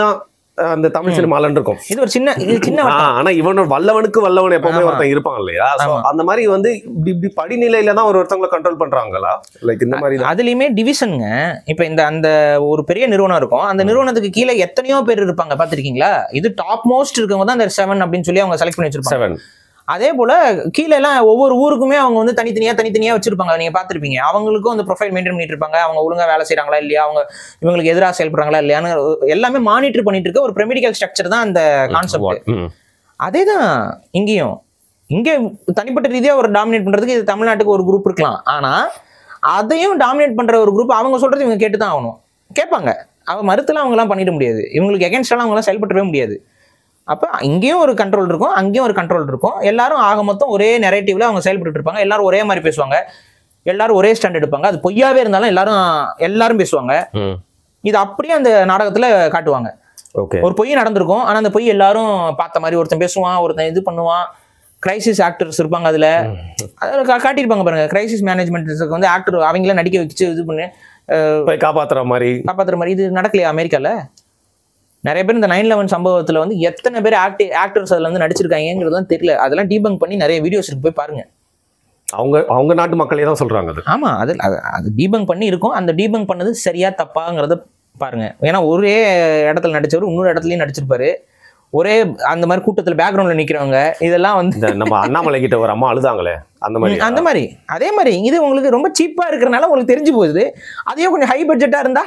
அஹ், அந்த தமிழ் சினிமாலன்னு இருக்கும் இது ஒரு சின்ன இது சின்ன ஆ, வட்டம். ஆனா இவன் வல்லவனுக்கு வல்லவன் எப்பவுமே ஆமா. ஒருத்தன் இருப்பான் இல்லையா So, ஆமா. அந்த மாதிரி வந்து இப்படி இப்படி படிநிலையில தான் ஒரு ஒருத்தவங்களை கண்ட்ரோல் பண்றாங்களா லைக் இந்த மாதிரி தான் அதுலயுமே டிவிஷனுங்க இப்ப இந்த அந்த ஒரு பெரிய நிறுவனம் இருக்கும் அந்த நிறுவனத்துக்கு கீழே எத்தனையோ பேர் இருப்பாங்க பாத்திருக்கீங்களா இது டாப் மோஸ்ட் இருக்கவங்க தான் அந்த செவன் அப்படின்னு சொல்லி அவங்க செலக்ட் பண்ணி வச்சிருப்பாங்க செவன் அதே போல கீழே எல்லாம் ஒவ்வொரு ஊருக்குமே அவங்க வந்து தனித்தனியா தனித்தனியா வச்சிருப்பாங்க நீங்க பார்த்திருப்பீங்க அவங்களுக்கும் அந்த ப்ரொஃபைல் மெயின்டைன் பண்ணிட்டு இருப்பாங்க அவங்க ஒழுங்கா வேலை செய்றாங்களா இல்லையா அவங்க இவங்களுக்கு எதிராக செயல்படுறாங்களா இல்லையான்னு எல்லாமே மானிட்டர் பண்ணிட்டு இருக்க ஒரு பிரமிடிக்கல் ஸ்ட்ரக்சர் தான் அந்த கான்செப்ட் ம். அதே தான் இங்கேயும் இங்கே தனிப்பட்ட ரீதியாக ஒரு டாமினேட் பண்ணுறதுக்கு இது தமிழ்நாட்டுக்கு ஒரு குரூப் இருக்கலாம் ஆனால் அதையும் டாமினேட் பண்ணுற ஒரு குரூப் அவங்க சொல்கிறது இவங்க கேட்டு தான் ஆகணும் கேட்பாங்க அவன் மறுத்துலாம் அவங்களாம் பண்ணிட முடியாது இவங்களுக்கு எகென்ஸ்டாலாம் அவங்களாம் செயல்பட்டுறவே முடியாது அப்போ இங்கேயும் ஒரு கண்ட்ரோல் இருக்கும் அங்கேயும் ஒரு கண்ட்ரோல் இருக்கும் எல்லாரும் ஆக மொத்தம் ஒரே நெரேட்டிவ்ல அவங்க செயல்பட்டு இருப்பாங்க எல்லாரும் ஒரே மாதிரி பேசுவாங்க எல்லாரும் ஒரே ஸ்டாண்ட் எடுப்பாங்க அது பொய்யாவே இருந்தாலும் எல்லாரும் எல்லாரும் பேசுவாங்க ம். இது அப்படியே அந்த நாடகத்தில் காட்டுவாங்க ஓகே ஒரு பொய் நடந்திருக்கும் ஆனா அந்த பொய் எல்லாரும் பார்த்த மாதிரி ஒருத்தன் பேசுவான் ஒருத்தன் இது பண்ணுவான் கிரைசிஸ் ஆக்டர்ஸ் இருப்பாங்க அதுல அதில் கா காட்டியிருப்பாங்க பாருங்க கிரைசிஸ் மேனேஜ்மெண்ட்ஸுக்கு வந்து ஆக்டர் அவங்களே நடிக்க வச்சு இது பண்ணி போய் காப்பாத்துற மாதிரி காப்பாத்துற மாதிரி இது நடக்கலையா அமெரிக்கால நிறைய பேர் இந்த நைன் லெவன் சம்பவத்துல வந்து எத்தனை பேர் ஆக்டி ஆக்டர்ஸ் அதுல வந்து நடிச்சிருக்காங்கிறதுலாம் தெரியல அதெல்லாம் டீபங்க் பண்ணி நிறைய வீடியோஸ் இருக்கு போய் பாருங்க அவங்க அவங்க நாட்டு மக்களே தான் சொல்றாங்க அது ஆமா அது அது- அது டீபங்க் பண்ணி இருக்கும் அந்த டீபங்க் பண்ணது சரியா தப்பாங்கிறத பாருங்க ஏன்னா ஒரே இடத்துல நடிச்சவர் இன்னொரு இடத்துலயும் நடிச்சிருப்பாரு ஒரே அந்த மாதிரி கூட்டத்துல பேக்ரவுண்ட்ல நிக்கிறவங்க இதெல்லாம் வந்து இந்த நம்ம அண்ணாமலை கிட்ட ஒரு அம்மா அழுதாங்களே அந்த மாதிரி ம், அந்த மாதிரி அதே மாதிரி இது உங்களுக்கு ரொம்ப சீப்பா இருக்கிறனால உங்களுக்கு தெரிஞ்சு போகுது அதையும் கொஞ்சம் ஹை பட்ஜெட்டா இருந்தா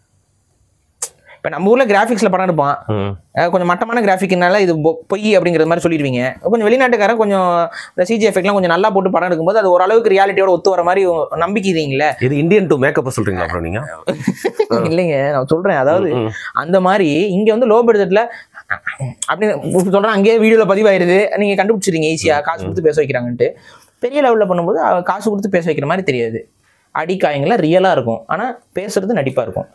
இப்ப நம்ம ஊர்ல கிராஃபிக்ஸ்ல படம் எடுப்பான் ம். அஹ் கொஞ்சம் மட்டமான கிராஃபிக்னால இது பொ- பொய் அப்படிங்கிற மாதிரி சொல்லிடுவீங்க கொஞ்சம் வெளிநாட்டுக்காரன் கொஞ்சம் இந்த சிஜி எஃபெக்ட்லாம் கொஞ்சம் நல்லா போட்டு படம் எடுக்கும்போது அது ஓரளவுக்கு ரியாலிட்டியோட ஒத்து வர மாதிரி நம்பிக்கிறீங்களே இது இந்தியன் டு மேக்கப் சொல்றீங்களா அப்புறம் நீங்க இல்லைங்க நான் சொல்றேன் அதாவது ம். அந்த மாதிரி இங்க வந்து லோ பட்ஜெட்ல அப்படின்னு சொல்றேன் அங்கேயே வீடியோல பதிவாயிருது நீங்க கண்டுபிடிச்சிருங்க ஈஸியா காசு கொடுத்து பேச வைக்கிறாங்கன்ட்டு பெரிய லெவல்ல பண்ணும்போது அவ காசு கொடுத்து பேச வைக்கிற மாதிரி தெரியாது அடிக்காயங்கள்லாம் ரியலா இருக்கும் ஆனா பேசுறது நடிப்பா இருக்கும்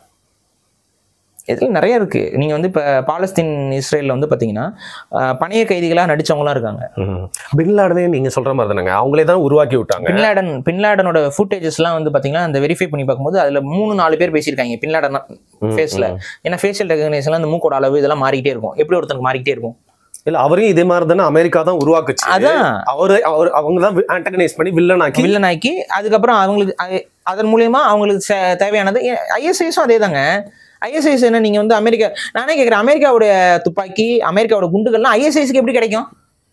இதுல நிறைய இருக்கு நீங்க வந்து இப்ப பாலஸ்தீன் இஸ்ரேல்ல வந்து பாத்தீங்கன்னா அஹ், பணைய கைதிகளா நடிச்சவங்களாம் இருக்காங்க ம். பின் லாடனே நீங்க சொல்ற மாதிரி தானங்க அவங்களே தான் உருவாக்கி விட்டாங்க பின்லாடன் பின்லாடனோட ஃபுட்டேஜஸ்லாம் வந்து பாத்தீங்கன்னா அந்த வெரிஃபை பண்ணி பார்க்கும்போது அதுல மூணு நாலு பேர் பேசியிருக்காங்க பின்லாடன் ம், ஃபேஸ்ல ம். ஏன்னா ஃபேஷியல் ரெகக்னேஷன்ல அந்த மூக்கோட அளவு இதெல்லாம் மாறிக்கிட்டே இருக்கும் எப்படி ஒருத்தனுக்கு மாறிக்கிட்டே இருக்கும் இல்ல அவரையும் இதே மாதிரி தானே அமெரிக்கா தான் உருவாக்குச்சு அதான் அவரு அவர் அவங்க தான் ஆண்டகனைஸ் பண்ணி வில்லன் ஆக்கி வில்லன் ஆக்கி அதுக்கப்புறம் அவங்களுக்கு அது- அதன் மூலியமா அவங்களுக்கு சே- தேவையானது ஐஎஸ்ஐஸும் அதே தாங்க ஐஎஸ்ஐஸ் என்ன நீங்க வந்து அமெரிக்கா நானே கேட்குறேன் அமெரிக்காவுடைய துப்பாக்கி அமெரிக்காவோட குண்டுகள்லாம் ஐஎஸ்ஐஸ்க்கு எப்படி கிடைக்கும்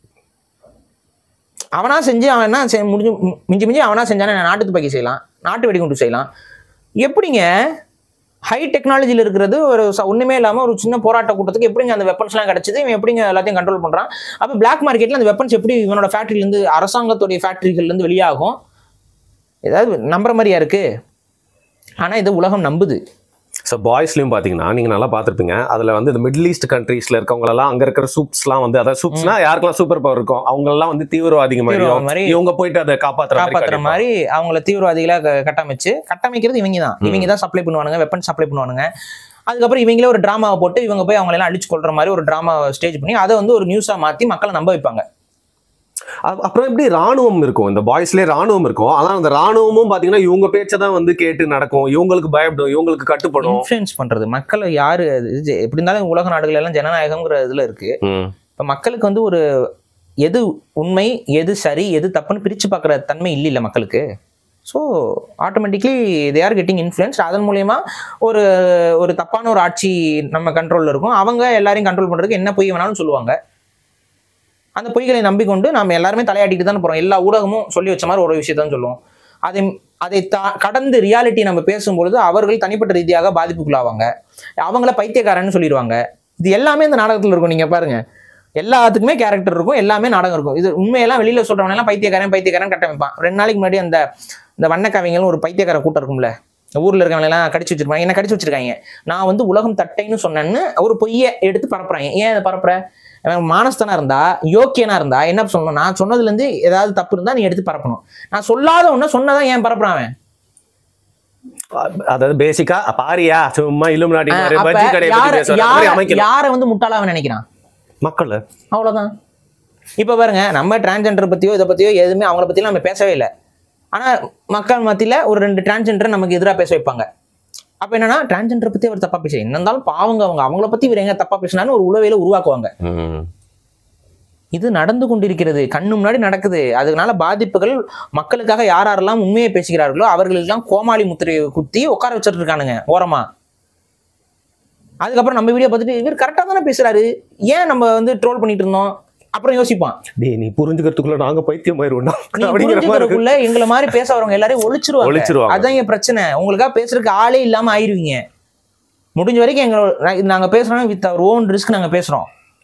அவனா செஞ்சு அவன் என்ன செ- முடிஞ்சு மி- மிஞ்சி மிஞ்சி அவனா செஞ்சானே நாட்டு துப்பாக்கி செய்யலாம் நாட்டு வெடிகுண்டு செய்யலாம் எப்படிங்க ஹை டெக்னாலஜியில் இருக்கிறது ஒரு ச- ஒண்ணுமே இல்லாமல் ஒரு சின்ன போராட்ட கூட்டத்துக்கு எப்படிங்க அந்த வெப்பன்ஸ்லாம் கிடைச்சது இவன் எப்படிங்க எல்லாத்தையும் கண்ட்ரோல் பண்ணுறான் அப்போ பிளாக் மார்க்கெட்டில் அந்த வெப்பன்ஸ் எப்படி இவனோட ஃபேக்ட்ரிலேருந்து அரசாங்கத்துடைய ஃபேக்ட்ரிகள்லேருந்து வெளியாகும் ஏதாவது நம்புற மாதிரியா இருக்கு ஆனால் இது உலகம் நம்புது ஸோ பாய்ஸ்லயும் பாத்தீங்கன்னா நீங்க நல்லா பார்த்திருப்பீங்க அதுல வந்து இந்த மிடில் ஈஸ்ட் கண்ட்ரீஸ்ல இருக்கவங்க எல்லாம் அங்க இருக்கிற சூப்ஸ்லாம் வந்து அதாவது சூப்ஸ்னா யாருக்கெல்லாம் சூப்பர் பவர் இருக்கும் அவங்க எல்லாம் வந்து தீவிரவாதிங்க தீவிரவாதி மாதிரியும் மாதிரி இவங்க போயிட்டு அதை காப்பாத்துற மாதிரி காப்பாத்துற காட்டியிருப்பாங்க. மாதிரி அவங்கள தீவிரவாதிகளா க- கட்டமைச்சு கட்டமைக்கிறது இவங்க தான் இவங்க தான் சப்ளை பண்ணுவானுங்க வெப்பன் சப்ளை பண்ணுவானுங்க அதுக்கப்புறம் இவங்களே ஒரு டிராமாவை போட்டு இவங்க போய் அவங்கள எல்லாம் அடிச்சு கொள்ற மாதிரி ஒரு டிராமா ஸ்டேஜ் பண்ணி அதை வந்து ஒரு நியூஸா மாத்தி மக்களை நம்ப வைப்பாங்க அ- அப்புறம் எப்படி ராணுவம் இருக்கும் இந்த பாய்ஸ்லயே ராணுவம் இருக்கும் ஆனா அந்த ராணுவமும் பாத்தீங்கன்னா இவங்க பேச்சை தான் வந்து கேட்டு நடக்கும் இவங்களுக்கு பயப்படும் இவங்களுக்கு கட்டுப்படும் இன்ஃப்ளூயன்ஸ் பண்றது மக்களை யாரு அது இது எப்படி இருந்தாலும் உலக நாடுகள் எல்லாம் ஜனநாயகம்ங்கிற இதுல இருக்கு ம். இப்ப மக்களுக்கு வந்து ஒரு எது உண்மை எது சரி எது தப்புன்னு பிரிச்சு பார்க்குற தன்மை இல்லை மக்களுக்கு so automatically they are getting influence அதன் மூலயமா ஒரு ஒரு தப்பான ஒரு ஆட்சி நம்ம கண்ட்ரோலில் இருக்கும் அவங்க எல்லாரையும் கண்ட்ரோல் பண்ணுறதுக்கு என்ன பொய் வேணாலும் சொல்லுவாங்க அந்த பொய்களை நம்பிக்கொண்டு நம்ம எல்லாருமே தலையாட்டிட்டு தானே போகிறோம் எல்லா ஊடகமும் சொல்லி வச்ச மாதிரி ஒரு விஷயத்தான் சொல்லுவோம் அதை அதை தா கடந்து ரியாலிட்டி நம்ம பேசும்பொழுது அவர்கள் தனிப்பட்ட ரீதியாக பாதிப்புக்குள்ளாவாங்க அவங்கள பைத்தியக்காரன்னு சொல்லிடுவாங்க இது எல்லாமே இந்த நாடகத்தில் இருக்கும் நீங்கள் பாருங்க எல்லாத்துக்குமே கேரக்டர் இருக்கும் எல்லாமே நாடகம் இருக்கும் இது உண்மையெல்லாம் வெளியில சொல்றவங்க எல்லாம் பைத்தியக்காரன் பைத்தியக்காரன் கட்டமைப்பான் ரெண்டு நாளைக்கு முன்னாடி அந்த இந்த வண்ண கவிஞர்கள் ஒரு பைத்தியக்கார கூட்டம் இருக்கும்ல ஊர்ல இருக்கவங்க எல்லாம் கடிச்சு வச்சிருப்பாங்க என்ன கடிச்சு வச்சிருக்காங்க நான் வந்து உலகம் தட்டைன்னு சொன்னேன்னு ஒரு பொய்யை எடுத்து பரப்புறாங்க ஏன் அதை பரப்புற அவன் மானஸ்தனா இருந்தா யோக்கியனா இருந்தா என்ன சொல்லணும் நான் சொன்னதுல இருந்து ஏதாவது தப்பு இருந்தா நீ எடுத்து பரப்பணும் நான் சொல்லாத ஒண்ணு சொன்னதான் ஏன் பரப்புறான் அவன் அ- அதாவது பேசிக்கா பாரியா சும்மா இலும் நாட்டி மாதிரி அப்ப பஜ்ஜி கடையை பத்தி யார- பேசுற மாதிரி யார- அமைக்கணும் யார வந்து முட்டாளா அவன் நினைக்கிறான் மக்கள் அவ்வளவுதான் இப்போ பாருங்க நம்ம டிரான்ஸ்ஜெண்டர் பத்தியோ இதை பத்தியோ எதுவுமே அவங்கள பத்திலாம் நம்ம பேசவே இல்லை ஆனா மக்கள் மத்தியில ஒரு ரெண்டு டிரான்ஸ்ஜெண்டர் நமக்கு எதிராக பேச வைப்பாங்க அப்ப என்னன்னா டிரான்ஜெண்டரை பத்தி அவர் தப்பா பேச என்ன இருந்தாலும் பாவங்க அவங்க அவங்கள பத்தி இவர் எங்க தப்பா பேசினாலும் ஒரு உளவியல உருவாக்குவாங்க ம். இது நடந்து கொண்டிருக்கிறது கண்ணு முன்னாடி நடக்குது அதனால பாதிப்புகள் மக்களுக்காக யார் யாரெல்லாம் உண்மையை பேசுகிறார்களோ அவர்களுக்கெல்லாம் கோமாளி முத்திரையை குத்தி உட்கார வச்சுட்டு இருக்கானுங்க ஓரமா அதுக்கப்புறம் நம்ம வீடியோ பார்த்துட்டு இவர் கரெக்டாக தானே பேசுறாரு ஏன் நம்ம வந்து ட்ரோல் பண்ணிட்டு இருந்தோம் அப்புறம் யோசிப்பான் டேய் நீ புரிஞ்சுக்கிறதுக்குள்ள நாங்க பைத்தியம் ஆயிருவோம்டா நீ அப்படிங்கிற மாதிரி இருக்கு. புரிஞ்சுக்கிறதுக்குள்ள எங்களை மாதிரி பேச வரவங்க எல்லாரையும் ஒழிச்சிருவாங்க ஒழிச்சிருவாங்க. அதான் என் பிரச்சனை உங்களுக்காக பேசுறதுக்கு ஆளே இல்லாம ஆயிருவீங்க முடிஞ்ச வரைக்கும் எங்க நா- நாங்க பேசுறோம் வித் அவர் ஓன் ரிஸ்க் நாங்க பேசுறோம்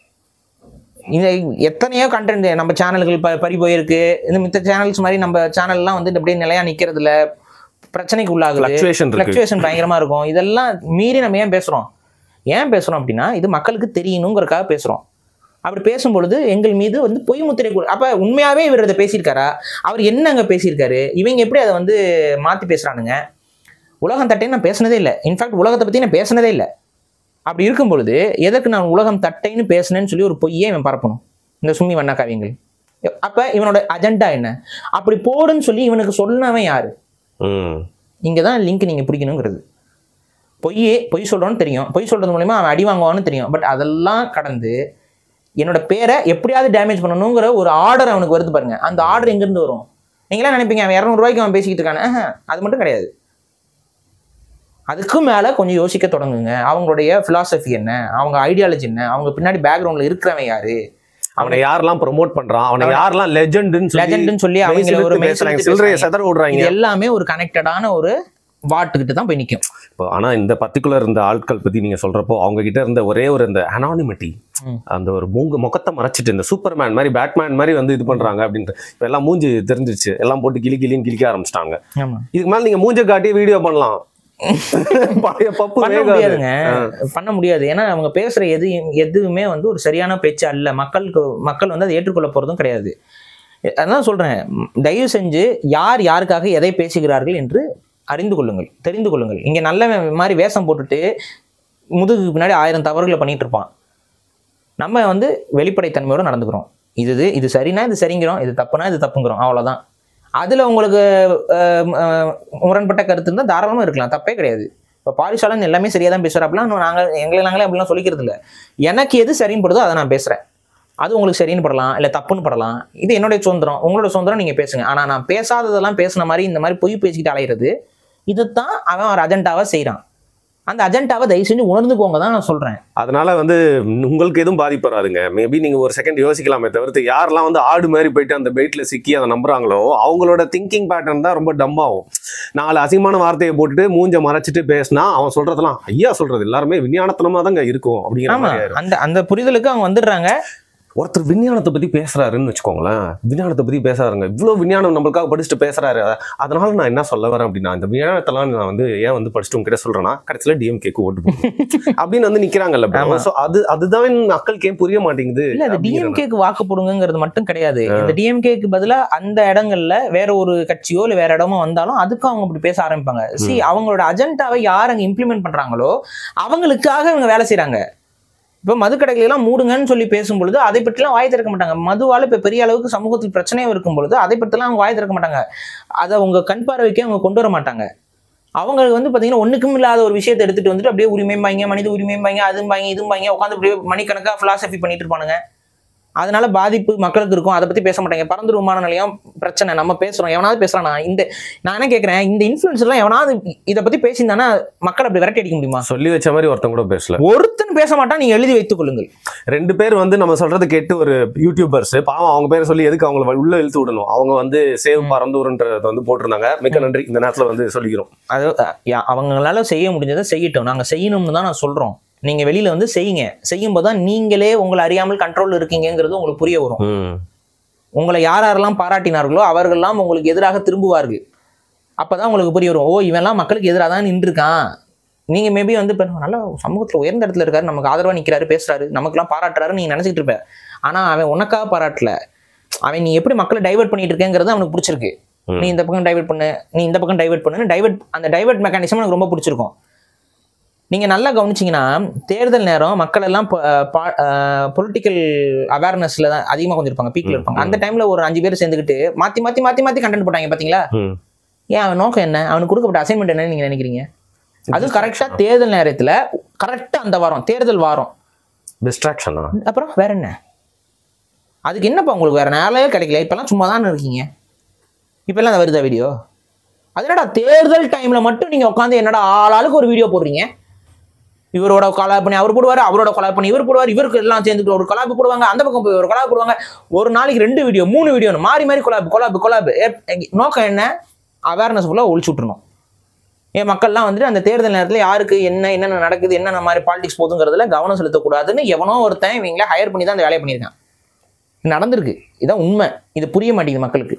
இந்த எத்தனையோ கண்டென்ட் நம்ம சேனல்கள் ப பறி போயிருக்கு இந்த மித்த சேனல்ஸ் மாதிரி நம்ம சேனல்லாம் வந்து அப்படியே நிலையா நிக்கிறது இல்ல பிரச்சனைக்கு உள்ளாகுது Fluctuation இருக்கு. ஃபிளக்சுவேஷன் பயங்கரமா இருக்கும் இதெல்லாம் மீறி நம்ம ஏன் பேசுறோம் ஏன் பேசுறோம் அப்படின்னா இது மக்களுக்கு தெரியணுங்கிறதுக்காக பேசுறோம் அப்படி பேசும்பொழுது எங்கள் மீது வந்து பொய் முத்திரை கொடு- அப்ப உண்மையாவே இவர் இதை பேசியிருக்காரா அவர் என்னங்க பேசியிருக்காரு இவங்க எப்படி அதை வந்து மாத்தி பேசுறானுங்க உலகம் தட்டைன்னு நான் பேசினதே இல்லை இன்ஃபேக்ட் உலகத்தை பத்தி நான் பேசினதே இல்லை அப்படி இருக்கும் பொழுது எதற்கு நான் உலகம் தட்டைன்னு பேசினேன்னு சொல்லி ஒரு பொய்யே இவன் பரப்பணும் இந்த சும்மி வண்ண காவியங்கள் அப்ப இவனோட அஜெண்டா என்ன அப்படி போடுன்னு சொல்லி இவனுக்கு சொன்னவன் யாரு ம். இங்கே தான் லிங்க் நீங்கள் பிடிக்கணுங்கிறது பொய் பொய் சொல்கிறோன்னு தெரியும் பொய் சொல்கிறது மூலயமா அவன் அடி வாங்குவான்னு தெரியும் பட் அதெல்லாம் கடந்து என்னோட பேரை எப்படியாவது டேமேஜ் பண்ணணுங்கிற ஒரு ஆர்டர் அவனுக்கு வருது பாருங்க அந்த ஆர்டர் எங்கேருந்து வரும் நீங்களாம் நினைப்பீங்க அவன் இரநூறுவாய்க்கு அவன் பேசிக்கிட்டு இருக்கானே ஆஹா, அது மட்டும் கிடையாது அதுக்கும் மேலே கொஞ்சம் யோசிக்க தொடங்குங்க அவங்களுடைய philosophy என்ன அவங்க ஐடியாலஜி என்ன அவங்க பின்னாடி பேக்ரவுண்டில் இருக்கிறவன் யாரு அவனை யாரெல்லாம் ப்ரோமோட் பண்றான் அவனை யாரெல்லாம் லெஜெண்ட்னு சொல்லி லெஜெண்ட்னு சொல்லி அவங்கள ஒரு மெய் மெய் சிலுத்து சிலுத்து சில்லறையை பேசுறாங்க. செதற விடுறாங்க இது எல்லாமே ஒரு கனெக்டடான ஒரு வாட்டுக்கிட்ட தான் போய் நிற்கும் இப்போ ஆனா இந்த பர்டிகுலர் இந்த ஆட்கள் பத்தி நீங்க சொல்றப்போ அவங்க கிட்ட இருந்த ஒரே ஒரு இந்த அனானிமிட்டி ம். அந்த ஒரு மூங்க முகத்தை மறைச்சிட்டு இந்த சூப்பர்மேன் மாதிரி பேட்மேன் மாதிரி வந்து இது பண்றாங்க அப்படின்ட்டு இப்போ எல்லாம் மூஞ்சி தெரிஞ்சிருச்சு எல்லாம் போட்டு கிளி கிளின்னு கிளிக்க ஆரம்பிச்சிட்டாங்க ஆமாம் இதுக்கு மேல நீங்க மூஞ்ச காட்டி வீடியோ பண்ணலாம் பழைய பப்பு பண்ண வேகாது. முடியாதுங்க பண்ண முடியாது ஏன்னா அவங்க பேசுற எது எதுவுமே வந்து ஒரு சரியான பேச்சு அல்ல மக்களுக்கு மக்கள் வந்து அதை ஏற்றுக்கொள்ள போறதும் கிடையாது அதான் சொல்றேன் ம், தயவு செஞ்சு யார் யாருக்காக எதை பேசுகிறார்கள் என்று அறிந்து கொள்ளுங்கள் தெரிந்து கொள்ளுங்கள் இங்க நல்ல மாதிரி வேஷம் போட்டுட்டு முதுகுக்கு பின்னாடி ஆயிரம் தவறுகளை பண்ணிட்டு இருப்பான் நம்ம வந்து வெளிப்படைத்தன்மையோட நடந்துக்கிறோம் இது இது இது சரினா இது சரிங்கிறோம் இது தப்புனா இது தப்புங்கிறோம் அவ்வளவுதான் அதுல உங்களுக்கு அஹ், அஹ், முரண்பட்ட கருத்து இருந்தால் தாராளமா இருக்கலாம் தப்பே கிடையாது இப்போ பாரிசாலன் எல்லாமே சரியா தான் பேசுறாப்புலாம் நாங்கள் எங்களை நாங்களே அப்படிலாம் சொல்லிக்கிறது இல்லை எனக்கு எது சரின்னு படுதோ அதை நான் பேசுறேன் அது உங்களுக்கு சரின்னு படலாம் இல்லை தப்புன்னு படலாம் இது என்னுடைய சுதந்திரம் உங்களோட சுதந்திரம் நீங்கள் பேசுங்க ஆனால் நான் பேசாததெல்லாம் பேசுன மாதிரி இந்த மாதிரி பொய் பேசிக்கிட்டு அலையிறது இதைத்தான் அவன் ஒரு அஜெண்டாவாக செய்கிறான் அந்த அஜெண்டாவை தயவு செஞ்சு உணர்ந்துக்கோங்க தான் நான் சொல்கிறேன் அதனால வந்து உங்களுக்கு எதுவும் பாதிப்பு வராதுங்க மேபி நீங்க ஒரு செகண்ட் யோசிக்கலாமே தவிர்த்து யாரெல்லாம் வந்து ஆடு மாதிரி போயிட்டு அந்த பெயிட்ல சிக்கி அதை நம்புறாங்களோ அவங்களோட திங்கிங் பேட்டர்ன் தான் ரொம்ப டம்மாகும் நாலு அசிங்கமான வார்த்தையை போட்டுட்டு மூஞ்ச மறைச்சிட்டு பேசினா அவன் சொல்றதெல்லாம் ஐயா சொல்றது எல்லாருமே விஞ்ஞானத்தனமா தாங்க இருக்கும் அப்படிங்கிற ஆமா மாதிரி ஆயிரும். அந்த அந்த புரிதலுக்கு அவங்க வந்துடுறாங்க ஒருத்தர் விஞ்ஞானத்தை பத்தி பேசுறாருன்னு வச்சுக்கோங்களேன் விஞ்ஞானத்தை பத்தி பேசுறாருங்க இவ்வளவு விஞ்ஞானம் நம்மளுக்காக படிச்சுட்டு பேசுறாரு அதனால நான் என்ன சொல்ல வரேன் அப்படின்னா இந்த விஞ்ஞானத்தெல்லாம் நான் வந்து ஏன் வந்து படிச்சுட்டு உங்ககிட்ட சொல்றேன்னா கடைசியில டிஎம்கேக்கு ஓட்டு போடணும் அப்படின்னு வந்து நிக்கிறாங்கல்ல bro. ஆமா. So அது அதுதான் மக்களுக்கு ஏன் புரிய மாட்டேங்குது இல்ல அது அப்படிங்கிற டிஎம்கேக்கு வாக்கு போடுங்கிறது மட்டும் கிடையாது இந்த டிஎம்கேக்கு பதிலா அந்த இடங்கள்ல வேற ஒரு கட்சியோ இல்ல வேற இடமோ வந்தாலும் அதுக்கும் அவங்க இப்படி பேச ஆரம்பிப்பாங்க சி அவங்களோட அஜெண்டாவை யார் அங்க இம்ப்ளிமெண்ட் பண்றாங்களோ அவங்களுக்காக இவங்க வேலை செய்றாங்க இப்போ மதுக்கடைகள் எல்லாம் மூடுங்கன்னு சொல்லி பேசும் பொழுது அதை பற்றிலாம் வாய் திறக்க மாட்டாங்க மதுவால இப்ப பெரிய அளவுக்கு சமூகத்தில் பிரச்சனையும் இருக்கும் பொழுது அதை பற்றிலாம் அவங்க வாய் திறக்க மாட்டாங்க அதை உங்க கண் பார்வைக்கு அவங்க கொண்டு வர மாட்டாங்க அவங்களுக்கு வந்து பாத்தீங்கன்னா ஒண்ணுக்கும் இல்லாத ஒரு விஷயத்தை எடுத்துட்டு வந்துட்டு அப்படியே உரிமைம்பாங்க மனித உரிமைம்பாங்க அதும்பாங்க இதும்பாங்க உட்காந்து அப்படியே மணிக்கணக்கா பிலாசபி பண்ணிட்டு இருப்பானுங்க அதனால பாதிப்பு மக்களுக்கு இருக்கும் அதை பத்தி பேச மாட்டாங்க பறந்து விமான நிலையம் பிரச்சனை நம்ம பேசுறோம் எவனாவது பேசுறானா இந்த நான் என்ன கேட்கறேன் இந்த இன்ஃபுளுன்ஸ் எல்லாம் எவனாவது இதை பத்தி பேசியிருந்தானா மக்கள் அப்படி விரட்டி அடிக்க முடியுமா சொல்லி வச்ச மாதிரி ஒருத்தன் கூட பேசல ஒருத்தன் பேச மாட்டான் நீங்க எழுதி வைத்துக் கொள்ளுங்கள் ரெண்டு பேர் வந்து நம்ம சொல்றது கேட்டு ஒரு யூடியூபர்ஸ் பாவம் அவங்க பேரை சொல்லி எதுக்கு அவங்கள உள்ள இழுத்து விடணும் அவங்க வந்து சேவ் பறந்தூர்ன்றத வந்து போட்டிருந்தாங்க மிக்க நன்றி இந்த நேரத்துல வந்து சொல்லிக்கிறோம் அது அஹ், யா- அவங்களால செய்ய முடிஞ்சதை செய்யட்டும் நாங்க செய்யணும்னு தான் நான் சொல்றோம் நீங்க வெளியில வந்து செய்யுங்க செய்யும் போது தான் நீங்களே உங்களை அறியாமல் கண்ட்ரோல் இருக்கீங்கங்கிறது உங்களுக்கு புரிய வரும் உங்களை யார் யாரெல்லாம் பாராட்டினார்களோ அவர்கள்லாம் உங்களுக்கு எதிராக திரும்புவார்கள் அப்பதான் உங்களுக்கு புரிய வரும் ஓ இவன்லாம் மக்களுக்கு எதிராக தான் நின்றுருக்கான் நீங்க மேபி வந்து இப்போ நல்ல சமூகத்துல உயர்ந்த இடத்துல இருக்காரு நமக்கு ஆதரவா நிக்கிறாரு பேசுறாரு நமக்கெல்லாம் பாராட்டுறாரு நீங்க நினைச்சிட்டு இருப்ப ஆனா அவன் உனக்காக பாராட்டல அவன் நீ எப்படி மக்களை டைவர்ட் பண்ணிட்டு இருக்கேங்கிறது அவனுக்கு பிடிச்சிருக்கு ம். நீ இந்த பக்கம் டைவர்ட் பண்ணு நீ இந்த பக்கம் டைவர்ட் பண்ணு டைவர்ட் அந்த டைவர்ட் மெக்கானிசம் எனக்கு ரொம்ப பிடிச்சிருக்கும் நீங்க நல்லா கவனிச்சீங்கன்னா தேர்தல் நேரம் மக்கள் எல்லாம் பொலிட்டிக்கல் அவேர்னஸ்ல தான் அதிகமா கொஞ்சம் இருப்பாங்க பீக்ல ம், இருப்பாங்க அந்த டைம்ல ஒரு அஞ்சு பேர் சேர்ந்துக்கிட்டு மாத்தி மாத்தி மாத்தி மாத்தி கண்டென்ட் போட்டாங்க பாத்தீங்களா ம். ஏன் அவன் நோக்கம் என்ன அவனுக்கு கொடுக்கப்பட்ட அசைன்மெண்ட் என்னன்னு நீங்க நினைக்கிறீங்க அது கரெக்டா தேர்தல் நேரத்துல கரெக்டா அந்த வாரம் தேர்தல் வாரம் டிஸ்ட்ராக்ஷனா அப்புறம் வேற என்ன அதுக்கு என்னப்பா உங்களுக்கு வேற நேரமே கிடைக்கல இப்பெல்லாம் சும்மா தானே இருக்கீங்க இப்பெல்லாம் அந்த வருதா வீடியோ அது என்னடா தேர்தல் டைம்ல மட்டும் நீங்க உட்காந்து என்னடா ஆளாளுக்கு ஒரு வீடியோ போடுறீங்க இவரோட கொலாப் பண்ணி அவர் போடுவார் அவரோட கொலாப் பண்ணி இவர் போடுவார் இவருக்கு எல்லாம் சேர்ந்துட்டு ஒரு கொலாப் போடுவாங்க அந்த பக்கம் போய் ஒரு கொலாப் போடுவாங்க ஒரு நாளைக்கு ரெண்டு வீடியோ மூணு வீடியோ மாறி மாறி கொலாப் கொலாப் கொலாப் நோக்கம் என்ன அவேர்னஸ் ஃபுல்லாக ஒழிச்சு விட்டுறணும் என் மக்கள்லாம் வந்துட்டு அந்த தேர்தல் நேரத்தில் யாருக்கு என்ன என்னென்ன நடக்குது என்னென்ன மாதிரி பாலிடிக்ஸ் போகுதுங்கிறதுல கவனம் செலுத்தக்கூடாதுன்னு எவனோ ஒருத்தன் இவங்கள ஹையர் பண்ணி தான் அந்த வேலையை பண்ணியிருக்கான் நடந்திருக்கு இதான் உண்மை இது புரிய மாட்டேங்குது மக்களுக்கு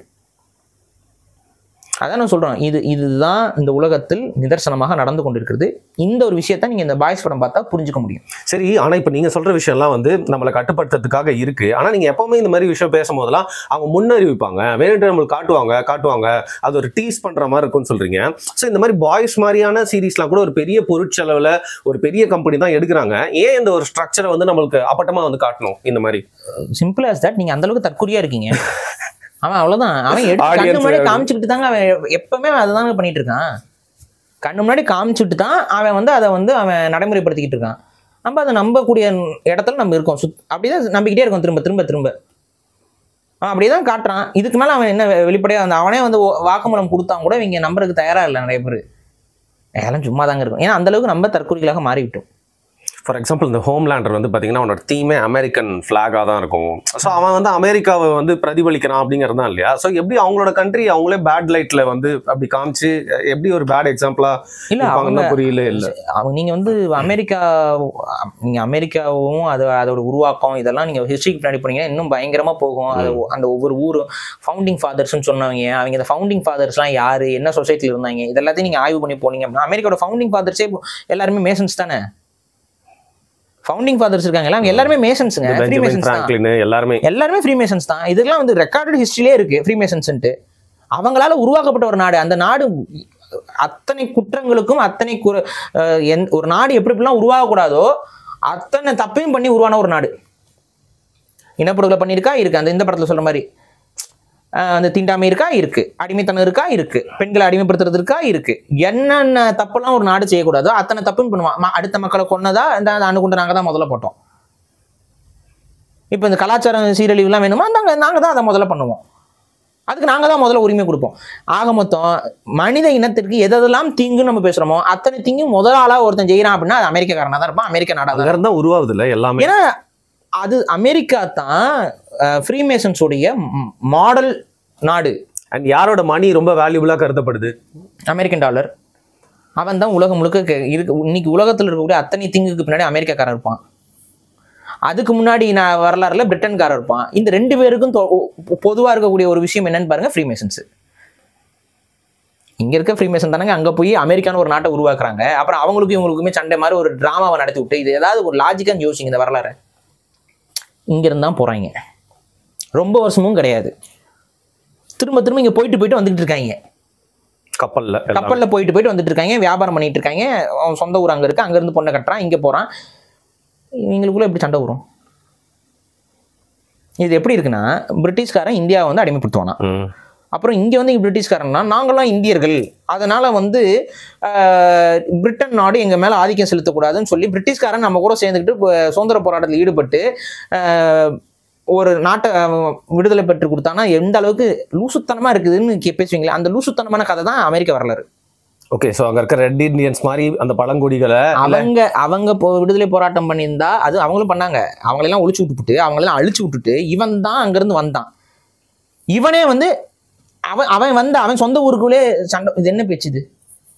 அதான் நான் சொல்றேன் இது இதுதான் இந்த உலகத்தில் நிதர்சனமாக நடந்து கொண்டிருக்கிறது இந்த ஒரு விஷயத்தை நீங்க இந்த பாய்ஸ் படம் பார்த்தா புரிஞ்சுக்க முடியும் சரி ஆனா இப்ப நீங்க சொல்ற விஷயம்லாம் வந்து நம்மளை கட்டுப்படுத்துறதுக்காக இருக்கு ஆனா நீங்க எப்பவுமே இந்த மாதிரி விஷயம் பேசும்போதெல்லாம் அவங்க முன்னறிவிப்பாங்க வேணுட்டு நம்மளுக்கு காட்டுவாங்க காட்டுவாங்க அது ஒரு டீஸ் பண்ற மாதிரி இருக்கும்னு சொல்றீங்க ஸோ இந்த மாதிரி பாய்ஸ் மாதிரியான சீரீஸ்லாம் கூட ஒரு பெரிய பொருட்செலவுல ஒரு பெரிய கம்பெனி தான் எடுக்கிறாங்க ஏன் இந்த ஒரு ஸ்ட்ரக்சரை வந்து நம்மளுக்கு அப்பட்டமா வந்து காட்டணும் இந்த மாதிரி சிம்பிள் as தட் நீங்க அந்த அளவுக்கு தற்கொலையா இருக்கீங்க அவன் அவ்வளவுதான் அவன் எடுத்து கண்ணு Audience முன்னாடி வேற. காமிச்சுக்கிட்டு தாங்க அவன் எப்பவுமே அவன் அதுதாங்க பண்ணிட்டு இருக்கான் கண்ணு முன்னாடி காமிச்சுட்டு தான் அவன் வந்து அதை வந்து அவன் நடைமுறைப்படுத்திக்கிட்டு இருக்கான் நம்ம அதை நம்பக்கூடிய இடத்துல நம்ம இருக்கோம் சுத் அப்படிதான் நம்பிக்கிட்டே இருக்கோம் திரும்ப திரும்ப திரும்ப அவன் அப்படியே தான் காட்டுறான் இதுக்கு மேலே அவன் என்ன வெளிப்படையாக அந்த அவனே வந்து ஓ- வாக்குமூலம் கொடுத்தா கூட இவங்க நம்பருக்கு தயாராக இல்லை நிறைய பேர் எல்லாம் சும்மா தாங்க இருக்கும் ஏன்னா அந்த அளவுக்கு நம்ம தற்கொலைகளாக மாறிவிட்டோம் ஃபார் எக்ஸாம்பிள் இந்த ஹோம்லேண்டர் வந்து பார்த்தீங்கன்னா அவனோட தீமே அமெரிக்கன் ஃப்ளாகாக தான் இருக்கும் ஸோ அவன் வந்து அமெரிக்காவை வந்து பிரதிபலிக்கிறான் அப்படிங்கிறது தான் இல்லையா ஸோ எப்படி அவங்களோட கண்ட்ரி அவங்களே பேட் லைட்ல வந்து அப்படி காமிச்சு எப்படி ஒரு பேட் எக்ஸாம்பிளா இல்ல அவங்க இருப்பாங்கன்னு புரியல இல்ல அவங்க நீங்க வந்து அமெரிக்கா நீங்க அமெரிக்காவும் அது அதோட உருவாக்கம் இதெல்லாம் நீங்க ஹிஸ்டரிக்கு பின்னாடி போனீங்கன்னா இன்னும் பயங்கரமா போகும் அது ஒ- அந்த ஒவ்வொரு ஊரும் ஃபவுண்டிங் ஃபாதர்ஸ்னு சொன்னவங்க அவங்க இந்த ஃபவுண்டிங் ஃபாதர்ஸ்லாம் யாரு என்ன சொசைட்டில இருந்தாங்க இது எல்லாத்தையும் நீங்க ஆய்வு பண்ணி போனீங்க அப்படின்னா அமெரிக்காவோட ஃபவுண்டிங் ஃபாதர்ஸே எல்லாருமே மேசன்ஸ் தானே ஃபவுண்டிங் ஃபாதர்ஸ் இருக்காங்கல்ல அவங்க எல்லாருமே மேசன்ஸுங்க ஃப்ரீ பெஞ்சமின் மேசன்ஸ் தான் பிராங்க்லின் எல்லாருமே எல்லாருமே ஃப்ரீ மேசன்ஸ் தான் இதெல்லாம் வந்து ரெக்கார்டட் ஹிஸ்ட்ரியிலே இருக்கு ஃப்ரீ மேசன்ஸ்ன்ட்டு அவங்களால உருவாக்கப்பட்ட ஒரு நாடு அந்த நாடு அத்தனை குற்றங்களுக்கும் அத்தனை குற அஹ் எந்- ஒரு நாடு எப்படி எப்படிலாம் உருவாகக்கூடாதோ அத்தனை தப்பையும் பண்ணி உருவான ஒரு நாடு இனப்படுகொலை பண்ணியிருக்கா இருக்கு அந்த இந்த படத்துல சொல்ற மாதிரி அஹ் அந்த தீண்டாமை இருக்கா இருக்கு அடிமைத்தனம் இருக்கா இருக்கு பெண்களை அடிமைப்படுத்துறது இருக்கா இருக்கு என்னென்ன தப்பெல்லாம் ஒரு நாடு செய்யக்கூடாதோ அத்தனை தப்பும் பண்ணுவான் ம- அடுத்த மக்களை கொன்னதா இந்த அணுகுண்டு நாங்க தான் முதல்ல போட்டோம் இப்போ இந்த கலாச்சாரம் சீரழிவுலாம் வேணுமா நாங்கள் நாங்கள் தான் அதை முதல்ல பண்ணுவோம் அதுக்கு நாங்கள் தான் முதல்ல உரிமை கொடுப்போம் ஆக மொத்தம் மனித இனத்திற்கு எதெல்லாம் தீங்குன்னு நம்ம பேசுகிறோமோ அத்தனை தீங்கும் முதல் ஆளாக ஒருத்தன் செய்கிறான் அப்படின்னா அது அமெரிக்காக்காரனாக தான் இருப்பான் அமெரிக்க நாடாக தான் அங்க இருந்தா உருவாகுது இல்ல எல்லாமே ஏன்னா அது அமெரிக்கா தான் ஃப்ரீமேசன்ஸுடைய மாடல் நாடு அண்ட் யாரோட மணி ரொம்ப வேல்யூபிளா கருதப்படுது அமெரிக்கன் டாலர் அவன் தான் உலகம் முழுக்க கே- இருக்கு இன்னைக்கு உலகத்தில் இருக்கக்கூடிய அத்தனை திங்குக்கு பின்னாடி அமெரிக்காக்காரன் இருப்பான் அதுக்கு முன்னாடி நான் வரலாறுல பிரிட்டன்காரன் இருப்பான் இந்த ரெண்டு பேருக்கும் பொதுவாக இருக்கக்கூடிய ஒரு விஷயம் என்னன்னு பாருங்க ஃப்ரீமேசன்ஸ் இங்க இருக்க ஃப்ரீமேசன் தானங்க அங்க போய் அமெரிக்கான ஒரு நாட்டை உருவாக்குறாங்க அப்புறம் அவங்களுக்கும் இவங்களுக்குமே சண்டை மாதிரி ஒரு டிராமாவை நடத்தி விட்டு இது ஏதாவது ஒரு லாஜிக்காக யோசிங்க இந்த வரலாறு இங்க இருந்தா போறாங்க ரொம்ப வருஷமும் கிடையாது திரும்ப திரும்ப இங்க போயிட்டு போயிட்டு வந்துகிட்டு இருக்காங்க கப்பல்ல எல்லாமே. கப்பல்ல போயிட்டு போயிட்டு வந்துட்டு இருக்காங்க வியாபாரம் பண்ணிட்டு இருக்காங்க அவன் சொந்த ஊர் அங்க இருக்கு அங்க இருந்து பொண்ணை கட்டுறான் இங்க போறான் இவங்களுக்குள்ள எப்படி சண்டை வரும் இது எப்படி இருக்குன்னா பிரிட்டிஷ்காரன் இந்தியாவை வந்து அடிமைப்படுத்துவானா ம். அப்புறம் இங்க வந்து பிரிட்டிஷ்காரன்னா நாங்களாம் இந்தியர்கள் அதனால வந்து ஆஹ், பிரிட்டன் நாடு எங்க மேல ஆதிக்கம் செலுத்தக்கூடாதுன்னு சொல்லி பிரிட்டிஷ்காரன் நம்ம கூட சேர்ந்துக்கிட்டு இப்ப சுதந்திர போராட்டத்தில் ஈடுபட்டு ஆஹ், ஒரு நாட்டை அவன் விடுதலை பெற்று கொடுத்தானா எந்த அளவுக்கு லூசுத்தனமா இருக்குதுன்னு கே- பேசுவீங்களா அந்த லூசுத்தனமான கதை தான் அமெரிக்க வரலாறு ஓகே ஸோ அங்க இருக்க ரெட் இண்டியன்ஸ் மாதிரி அந்த பழங்குடிகளை அவங்க அவங்க போ விடுதலை போராட்டம் பண்ணியிருந்தா அது அவங்களும் பண்ணாங்க அவங்களெல்லாம் ஒழிச்சு விட்டுப்புட்டு அவங்களெல்லாம் அழிச்சு விட்டுட்டு இவன் தான் அங்கிருந்து வந்தான் இவனே வந்து அவன் அவன் வந்து அவன் சொந்த ஊருக்குள்ளே சண்டை இது என்ன பேச்சு இது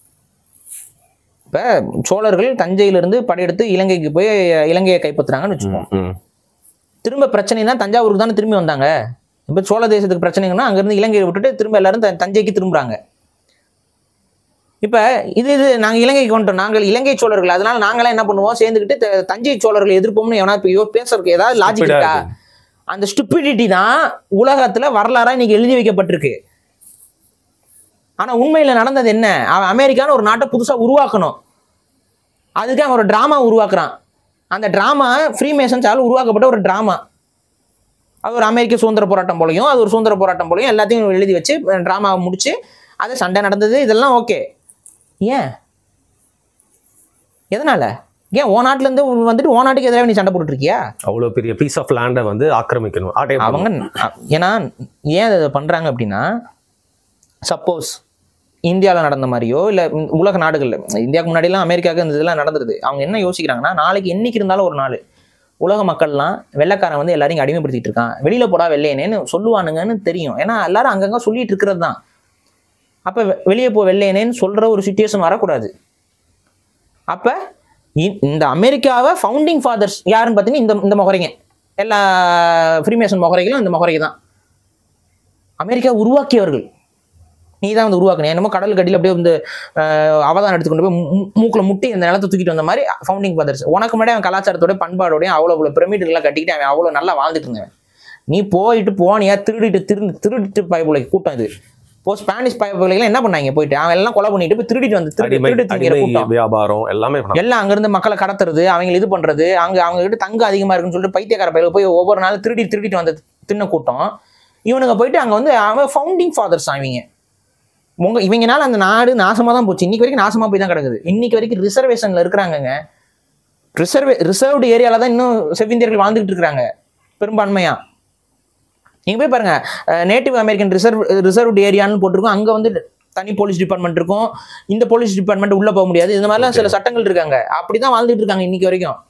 இப்ப சோழர்கள் தஞ்சையிலிருந்து படையெடுத்து இலங்கைக்கு போய் இலங்கையை கைப்பற்றுறாங்கன்னு வச்சுக்கோம் ம். திரும்ப பிரச்சனைனா தஞ்சாவூருக்கு தானே திரும்பி வந்தாங்க இப்போ சோழ தேசத்துக்கு பிரச்சனைங்கன்னா அங்கேருந்து இலங்கையை விட்டுட்டு திரும்ப எல்லாரும் த- தஞ்சைக்கு திரும்புறாங்க இப்போ இது இது நாங்கள் இலங்கைக்கு வந்துட்டோம் நாங்கள் இலங்கை சோழர்கள் அதனால நாங்களாம் என்ன பண்ணுவோம் சேர்ந்துக்கிட்டு த- தஞ்சை சோழர்களை எதிர்ப்போம்னு எவனா இப்போ பேசுறதுக்கு ஏதாவது லாஜிக் Stupid-ஆ இருக்கா இருக்கு. அந்த ஸ்டூபிடிட்டி தான் உலகத்துல வரலாறா இன்னைக்கு எழுதி வைக்கப்பட்டிருக்கு ஆனா உண்மையில நடந்தது என்ன அவன் அமெரிக்கான்னு ஒரு நாட்டை புதுசா உருவாக்கணும் அதுக்கு அவன் ஒரு டிராமா உருவாக்குறான் அந்த டிராமா ஃப்ரீ மேசன்ஸால் உருவாக்கப்பட்ட ஒரு டிராமா அது ஒரு அமெரிக்க சுதந்திர போராட்டம் போலையும் அது ஒரு சுதந்திர போராட்டம் போலையும் எல்லாத்தையும் எழுதி வச்சு டிராமாவை முடிச்சு அது சண்டை நடந்தது இதெல்லாம் ஓகே ஏன் எதனால ஏன் ஓ நாட்டுல இருந்து வந்துட்டு ஓ நாட்டுக்கு எதிராக நீ சண்டை போட்டுட்டு இருக்கியா அவ்வளோ பெரிய பீஸ் ஆஃப் லேண்டை வந்து ஆக்கிரமிக்கணும் ஆட்டை அவங்க அ- ஏன்னா ஏன் அதை பண்றாங்க அப்படின்னா சப்போஸ் இந்தியாவில் நடந்த மாதிரியோ இல்லை உலக நாடுகளில் இந்தியாவுக்கு முன்னாடிலாம் அமெரிக்காவுக்கு இந்த இதெல்லாம் நடந்துருது அவங்க என்ன யோசிக்கிறாங்கன்னா நாளைக்கு என்னைக்கு இருந்தாலும் ஒரு நாள் உலக மக்கள்லாம் வெள்ளைக்காரன் வந்து எல்லாரையும் அடிமைப்படுத்திட்டு இருக்கான் வெளியில போடா வெள்ளையனேன்னு சொல்லுவானுங்கன்னு தெரியும் ஏன்னா எல்லாரும் அங்கங்க சொல்லிட்டு இருக்கிறது தான் அப்போ வெளியே போ வெள்ளையனேன்னு சொல்ற ஒரு சுச்சுவேஷன் வரக்கூடாது அப்போ இந்த அமெரிக்காவை ஃபவுண்டிங் ஃபாதர்ஸ் யாருன்னு பார்த்தீங்கன்னா இந்த இந்த முகரைங்க எல்லா ஃப்ரீமேசன் முகரைகளும் இந்த முகரைக்கு தான் அமெரிக்கா உருவாக்கியவர்கள் நீ தான் வந்து உருவாக்குன என்னமோ கடல் கடியில் அப்படியே வந்து அஹ், அவதானம் எடுத்துக்கொண்டு போய் மூ- மூ- மூக்குல முட்டி இந்த நிலத்தை தூக்கிட்டு வந்த மாதிரி ஃபவுண்டிங் ஃபாதர்ஸ் உனக்கு முன்னாடி அவன் கலாச்சாரத்தோட பண்பாடோடய அவ்வளோ அவ்வளோ பிரமிடுலாம் கட்டிக்கிட்டு அவன் அவ்வளோ நல்லா வாழ்ந்துட்டு இருந்தவன் நீ போயிட்டு போனியா திருடிட்டு திரு திருடிட்டு பயப்புலை கூட்டம் இது இப்போ ஸ்பானிஷ் பயப்புலைகள் என்ன பண்ணாங்க போயிட்டு அவன் எல்லாம் கொலை பண்ணிட்டு போய் திருடிட்டு வந்து திருடி அடிமை திருடி திங்கிற அடிமை கூட்டம் வியாபாரம் எல்லாமே பண்ணாங்க. எல்லாம் அங்கிருந்து மக்களை கடத்துறது அவங்க இது பண்றது அங்க அவங்க கிட்ட தங்க அதிகமா இருக்குன்னு சொல்லிட்டு பைத்தியக்கார பயில போய் ஒவ்வொரு நாளும் திருடி திருடிட்டு வந்த தின்ன கூட்டம் இவனுங்க போயிட்டு அங்க வந்து அவன் ஃபவுண்டிங் ஃபாதர்ஸ் இவங்க உங்க இவங்கனால அந்த நாடு நாசமா தான் போச்சு இன்னைக்கு வரைக்கும் நாசமா போய் தான் கிடக்குது இன்னைக்கு வரைக்கும் ரிசர்வேஷன்ல இருக்கிறாங்க ரிசர்வே ரிசர்வ்டு ஏரியால தான் இன்னும் செவ்விந்தியர்கள் வாழ்ந்துகிட்டு இருக்கிறாங்க பெரும்பான்மையா நீங்க போய் பாருங்க நேட்டிவ் அமெரிக்கன் ரிசர்வ் ரிசர்வ்டு ஏரியான்னு போட்டிருக்கோம் அங்க வந்து தனி போலீஸ் டிபார்ட்மெண்ட் இருக்கும் இந்த போலீஸ் டிபார்ட்மெண்ட் உள்ள போக முடியாது இந்த மாதிரிலாம் சில சட்டங்கள் இருக்காங்க அப்படிதான் வாழ்ந்துட்டு இருக்காங்க இன்னைக்கு வரைக்கும்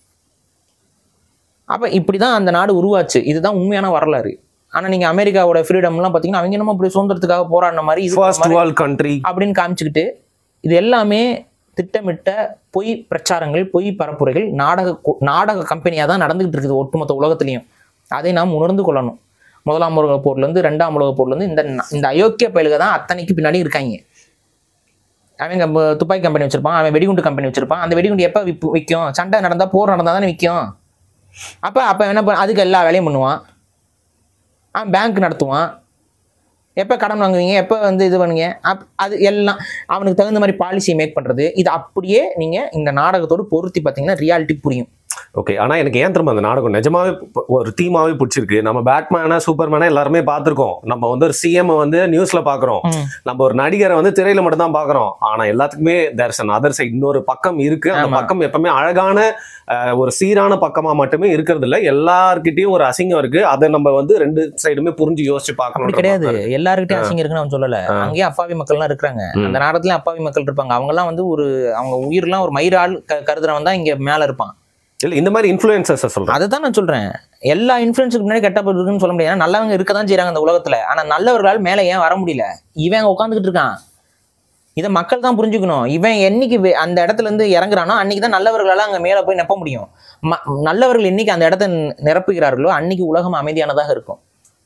அப்ப இப்படிதான் அந்த நாடு உருவாச்சு இதுதான் உண்மையான வரலாறு ஆனா நீங்க அமெரிக்காவோட ஃப்ரீடம்லாம் பாத்தீங்கன்னா அவங்க என்னமோ அப்படி சுதந்திரத்துக்காக போராடின மாதிரி இது பண்ண ஃபர்ஸ்ட் மாதிரி வேர்ல்ட் கண்ட்ரி அப்படின்னு காமிச்சுக்கிட்டு இது எல்லாமே திட்டமிட்ட பொய் பிரச்சாரங்கள் பொய் பரப்புரைகள் நாடக கு- நாடக கம்பெனியாக தான் நடந்துகிட்டு இருக்குது ஒட்டுமொத்த உலகத்துலையும் அதை நாம் உணர்ந்து கொள்ளணும் முதலாம் உலக போர்லேருந்து ரெண்டாம் உலக போர்லேருந்து இந்த ந- இந்த அயோக்கிய பயலுக தான் அத்தனைக்கு பின்னாடி இருக்காங்க அவங்க ப- துப்பாக்கி கம்பெனி வச்சிருப்பான் அவன் வெடிகுண்டு கம்பெனி வச்சிருப்பான் அந்த வெடிகுண்டு எப்போ விப்பு விற்கும் சண்டை நடந்தா போர் நடந்தால் தானே விற்கும் அப்போ அப்போ என்ன பண்ண அதுக்கு எல்லா வேலையும் பண்ணுவான் அவன் பேங்க் நடத்துவான் எப்போ கடன் வாங்குவீங்க எப்போ வந்து இது பண்ணுவீங்க அப் அது எல்லாம் அவனுக்கு தகுந்த மாதிரி பாலிசி மேக் பண்ணுறது இது அப்படியே நீங்கள் இந்த நாடகத்தோடு பொருத்தி பார்த்தீங்கன்னா ரியாலிட்டி புரியும் ஓகே ஆனா எனக்கு ஏன் திரும்ப அந்த நாடகம் நிஜமாவே ப- ஒரு தீமாவே பிடிச்சிருக்கு நம்ம பேட்மேனா சூப்பர்மேனா எல்லாருமே பார்த்திருக்கோம் நம்ம வந்து ஒரு சிஎம் வந்து நியூஸ்ல பாக்குறோம் ம். நம்ம ஒரு நடிகரை வந்து திரையில மட்டும் தான் பாக்குறோம் ஆனா எல்லாத்துக்குமே தேர்ஸ் அன் அதர் சைட் இன்னொரு பக்கம் இருக்கு அந்த ஆமா. பக்கம் எப்பவுமே அழகான அஹ், ஒரு சீரான பக்கமா மட்டுமே இருக்கிறது இல்ல எல்லார்கிட்டயும் ஒரு அசிங்கம் இருக்கு அதை நம்ம வந்து ரெண்டு சைடுமே புரிஞ்சு யோசிச்சு அப்படி பார்க்கணும் கிடையாது எல்லாருக்கிட்டையும் அசிங்க இருக்குன்னு அவன் சொல்லல அங்கேயும் அப்பாவி மக்கள்லாம் இருக்கிறாங்க ம். அந்த நேரத்துல அப்பாவி மக்கள் இருப்பாங்க அவங்கெல்லாம் வந்து ஒரு அவங்க உயிர்லாம் ஒரு மயிரால் க கருதுறவன் தான் இங்க மேல இருப்பான் இல்ல இந்த மாதிரி இன்ஃபுளுசஸ் சொல்றேன் அதை தான் நான் சொல்றேன் எல்லா இன்ஃபுளுன்ஸுக்கு முன்னாடி கெட்ட பேர் இருக்குன்னு சொல்ல முடியாது ஏன்னா நல்லவங்க இருக்க தான் செய்றாங்க இந்த உலகத்துல ஆனா நல்லவர்களால் மேல ஏன் வர முடியல இவன் அங்க உட்காந்துக்கிட்டு இருக்கான் இதை மக்கள் தான் புரிஞ்சுக்கணும் இவன் என்னைக்கு வே- அந்த இடத்துல இருந்து இறங்குறானோ அன்னைக்கு தான் நல்லவர்களால அங்க மேல போய் நெப்ப முடியும் ம- நல்லவர்கள் என்னைக்கு அந்த இடத்த நி- நிரப்புகிறார்களோ அன்னைக்கு உலகம் அமைதியானதாக இருக்கும்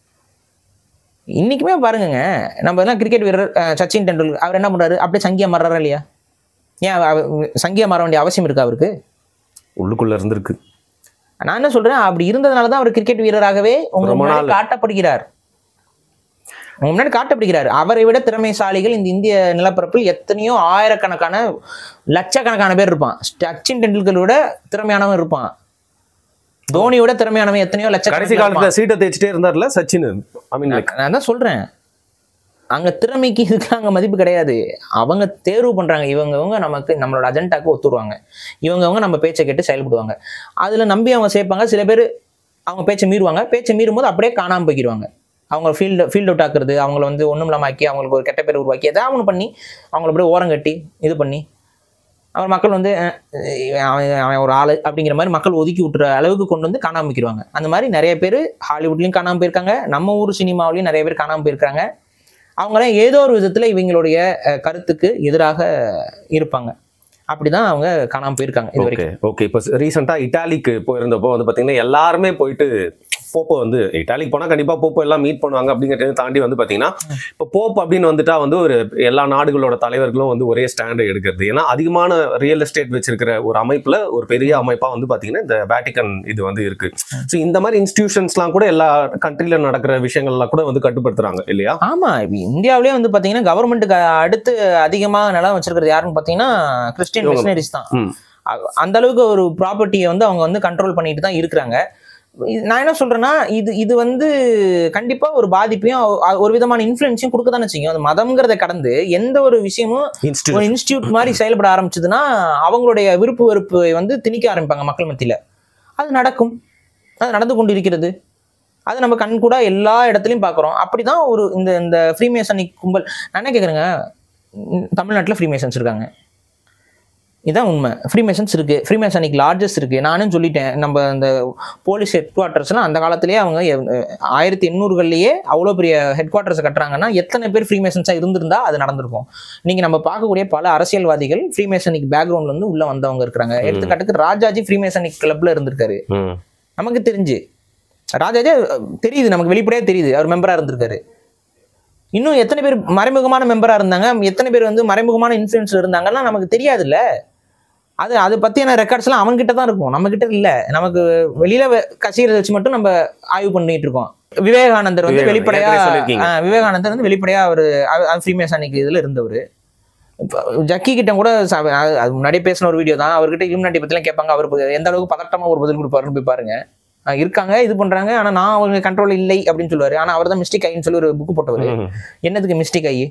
இன்னைக்குமே பாருங்கங்க நம்ம எல்லாம் கிரிக்கெட் வீரர் அஹ், சச்சின் டெண்டுல்கர் அவர் என்ன பண்றாரு அப்படியே சங்கியா மாறுறாரா இல்லையா ஏன் அவ- சங்கியா மாற வேண்டிய அவசியம் இருக்கா அவருக்கு உள்ளுக்குள்ள இருந்திருக்கு நான் என்ன சொல்றேன் அப்படி இருந்ததுனால தான் அவர் கிரிக்கெட் வீரராகவே உங்க ரொம்ப முன்னாடி நாள். காட்டப்படுகிறார் உங்க முன்னாடி காட்டப்படுகிறார் அவரை விட திறமைசாலிகள் இந்த இந்திய நிலப்பரப்பில் எத்தனையோ ஆயிரக்கணக்கான லட்சக்கணக்கான பேர் இருப்பான் சச்சின் டெண்டுல்கரை விட திறமையானவன் இருப்பான் தோனியோட திறமையானவன் எத்தனையோ கடைசி லட்சக்கணக்கான காலத்துல சீட்டை தேய்ச்சிட்டே இருந்தார்ல சச்சின் ஐ மீன் லைக் நான் தான் சொல்றேன் அங்க திறமைக்கு இதுக்கு அங்க மதிப்பு கிடையாது அவங்க தேர்வு பண்றாங்க இவங்கவங்க நமக்கு நம்மளோட அஜெண்டாக்கு ஒத்துருவாங்க இவங்கவங்க நம்ம பேச்சை கேட்டு செயல்படுவாங்க அதுல நம்பி அவங்க சேர்ப்பாங்க சில பேர் அவங்க பேச்சை மீறுவாங்க பேச்சை மீறும் போது அப்படியே காணாம போய்க்கிடுவாங்க அவங்க ஃபீல்டு ஃபீல்ட் அவுட் ஆக்குறது அவங்கள வந்து ஒன்றும் இல்லாமல் ஆக்கி அவங்களுக்கு ஒரு கெட்ட பேர் உருவாக்கி ஏதாவது ஒன்று பண்ணி அவங்கள அப்படியே ஓரம் கட்டி இது பண்ணி அவர் மக்கள் வந்து அஹ், அவன் அவன் ஒரு ஆளு அப்படிங்கிற மாதிரி மக்கள் ஒதுக்கி விட்டுற அளவுக்கு கொண்டு வந்து காணாம வைக்கிறாங்க அந்த மாதிரி நிறைய பேர் ஹாலிவுட்லயும் காணாம போயிருக்காங்க நம்ம ஊர் சினிமாவிலையும் நிறைய பேர் காணாம போயிருக்காங்க அவங்களாம் ஏதோ ஒரு விதத்துல இவங்களுடைய அஹ், கருத்துக்கு எதிராக இருப்பாங்க அப்படிதான் அவங்க காணாம போயிருக்காங்க இது வரைக்கும் ஓகே ஓகே இப்போ ரீசெண்டாக இட்டாலிக்கு போயிருந்தப்போ வந்து பார்த்தீங்கன்னா எல்லாருமே போயிட்டு போப்போ வந்து இட்டாலிக்கு போனால் கண்டிப்பாக போப்போ எல்லாம் மீட் பண்ணுவாங்க அப்படிங்கிறத தாண்டி வந்து பார்த்தீங்கன்னா இப்போ போப் அப்படின்னு வந்துட்டா வந்து ஒரு எல்லா நாடுகளோட தலைவர்களும் வந்து ஒரே ஸ்டாண்டை எடுக்கிறது ஏன்னா அதிகமான ரியல் எஸ்டேட் வச்சிருக்கிற ஒரு அமைப்பில் ஒரு பெரிய அமைப்பாக வந்து பார்த்தீங்கன்னா இந்த வேட்டிக்கன் இது வந்து இருக்கு ஸோ இந்த மாதிரி இன்ஸ்டிடியூஷன்ஸ்லாம் கூட எல்லா கண்ட்ரியில் நடக்கிற விஷயங்கள்லாம் கூட வந்து கட்டுப்படுத்துறாங்க இல்லையா ஆமா இப்ப இந்தியாவிலேயே வந்து பாத்தீங்கன்னா கவர்மெண்ட்டுக்கு அடுத்து அதிகமா நிலம் வச்சிருக்கிறது யாருன்னு பாத்தீங்கன்னா கிறிஸ்டியன் இவங்க. மிஷனரிஸ் தான் ம். அ- அந்த அளவுக்கு ஒரு ப்ராப்பர்ட்டியை வந்து அவங்க வந்து கண்ட்ரோல் பண்ணிட்டு தான் இருக்கிறாங்க இது- நான் என்ன சொல்றேன்னா இது இது வந்து கண்டிப்பா ஒரு பாதிப்பையும் அ- ஒரு விதமான இன்ஃப்ளூயன்ஸையும் கொடுக்க தானே செய்யும் அது மதம்ங்கிறத கடந்து எந்த ஒரு விஷயமும் ஒரு இன்ஸ்டியூட் இன்ஸ்டியூட் மாதிரி செயல்பட ஆரம்பிச்சதுன்னா அவங்களுடைய விருப்பு வெறுப்பை வந்து திணிக்க ஆரம்பிப்பாங்க மக்கள் மத்தியில அது நடக்கும் அது நடந்து கொண்டு இருக்கிறது அது நம்ம கண் கூட எல்லா இடத்துலையும் பார்க்குறோம் அப்படிதான் ஒரு இந்த இந்த ஃப்ரீமேசனிக் கும்பல் நான் என்ன கேட்குறேங்க தமிழ்நாட்டில் ஃப்ரீமேசன்ஸ் இருக்காங்க இதான் உண்மை ஃப்ரீமேசன்ஸ் இருக்கு ஃப்ரீமேசனிக் லார்ஜஸ் இருக்கு நானும் சொல்லிட்டேன் நம்ம இந்த போலீஸ் ஹெட் குவார்ட்டர்ஸ்லாம் அந்த காலத்திலேயே அவங்க எ- ஆயிரத்தி எண்ணூறுகள்லயே அவ்வளோ பெரிய ஹெட் குவார்ட்டர்ஸ் கட்டுறாங்கன்னா எத்தனை பேர் ஃப்ரீமேசன்ஸாக இருந்திருந்தா அது நடந்திருக்கும் இன்னைக்கு நம்ம பார்க்கக்கூடிய பல அரசியல்வாதிகள் ஃப்ரீமேசனிக் பேக்ரவுண்ட்ல இருந்து உள்ள வந்தவங்க இருக்கிறாங்க எடுத்துக்காட்டுக்கு ராஜாஜி ஃப்ரீமேசனிக் கிளப்ல இருந்திருக்காரு ம் நமக்கு தெரிஞ்சு ராஜாஜி அஹ், தெரியுது நமக்கு வெளிப்படையா தெரியுது அவர் மெம்பரா இருந்திருக்காரு இன்னும் எத்தனை பேர் மறைமுகமான மெம்பரா இருந்தாங்க எத்தனை பேர் வந்து மறைமுகமான இன்ஃபுளுன்ஸ்ல இருந்தாங்கன்னா நமக்கு தெரியாதுல்ல அது அதை பத்தியான ரெக்கார்ட்ஸ் எல்லாம் அவன்கிட்ட தான் இருக்கும் நம்ம கிட்ட இல்ல நமக்கு வெளியில வெ- கசியறதை வச்சு மட்டும் நம்ம ஆய்வு பண்ணிட்டு இருக்கோம் விவேகானந்தர் வந்து விவேகானந்தர், வெளிப்படையா ஏற்கனவே சொல்லியிருக்கீங்க. ஆஹ், விவேகானந்தர் வந்து வெளிப்படையா அவர் ஃப்ரீமேசானிக் இதுல இருந்தவர் இப்ப ஜக்கி கிட்ட கூட ச- அது அது முன்னாடியே பேசின ஒரு வீடியோ தான் அவர்கிட்ட இலுமினாட்டி பத்திலாம் கேட்பாங்க அவர் ப- எந்த அளவுக்கு பதட்டமா ஒரு பதில் கொடுப்பாருன்னு போய் பாருங்க ஆஹ் இருக்காங்க இது பண்றாங்க ஆனா நான் அவங்க கண்ட்ரோல் இல்லை அப்படின்னு சொல்லுவாரு ஆனா அவர் தான் மிஸ்டேக் ஆயின்னு சொல்லி ஒரு புக் போட்டவர் ம். என்னதுக்கு மிஸ்டேக் ஆகி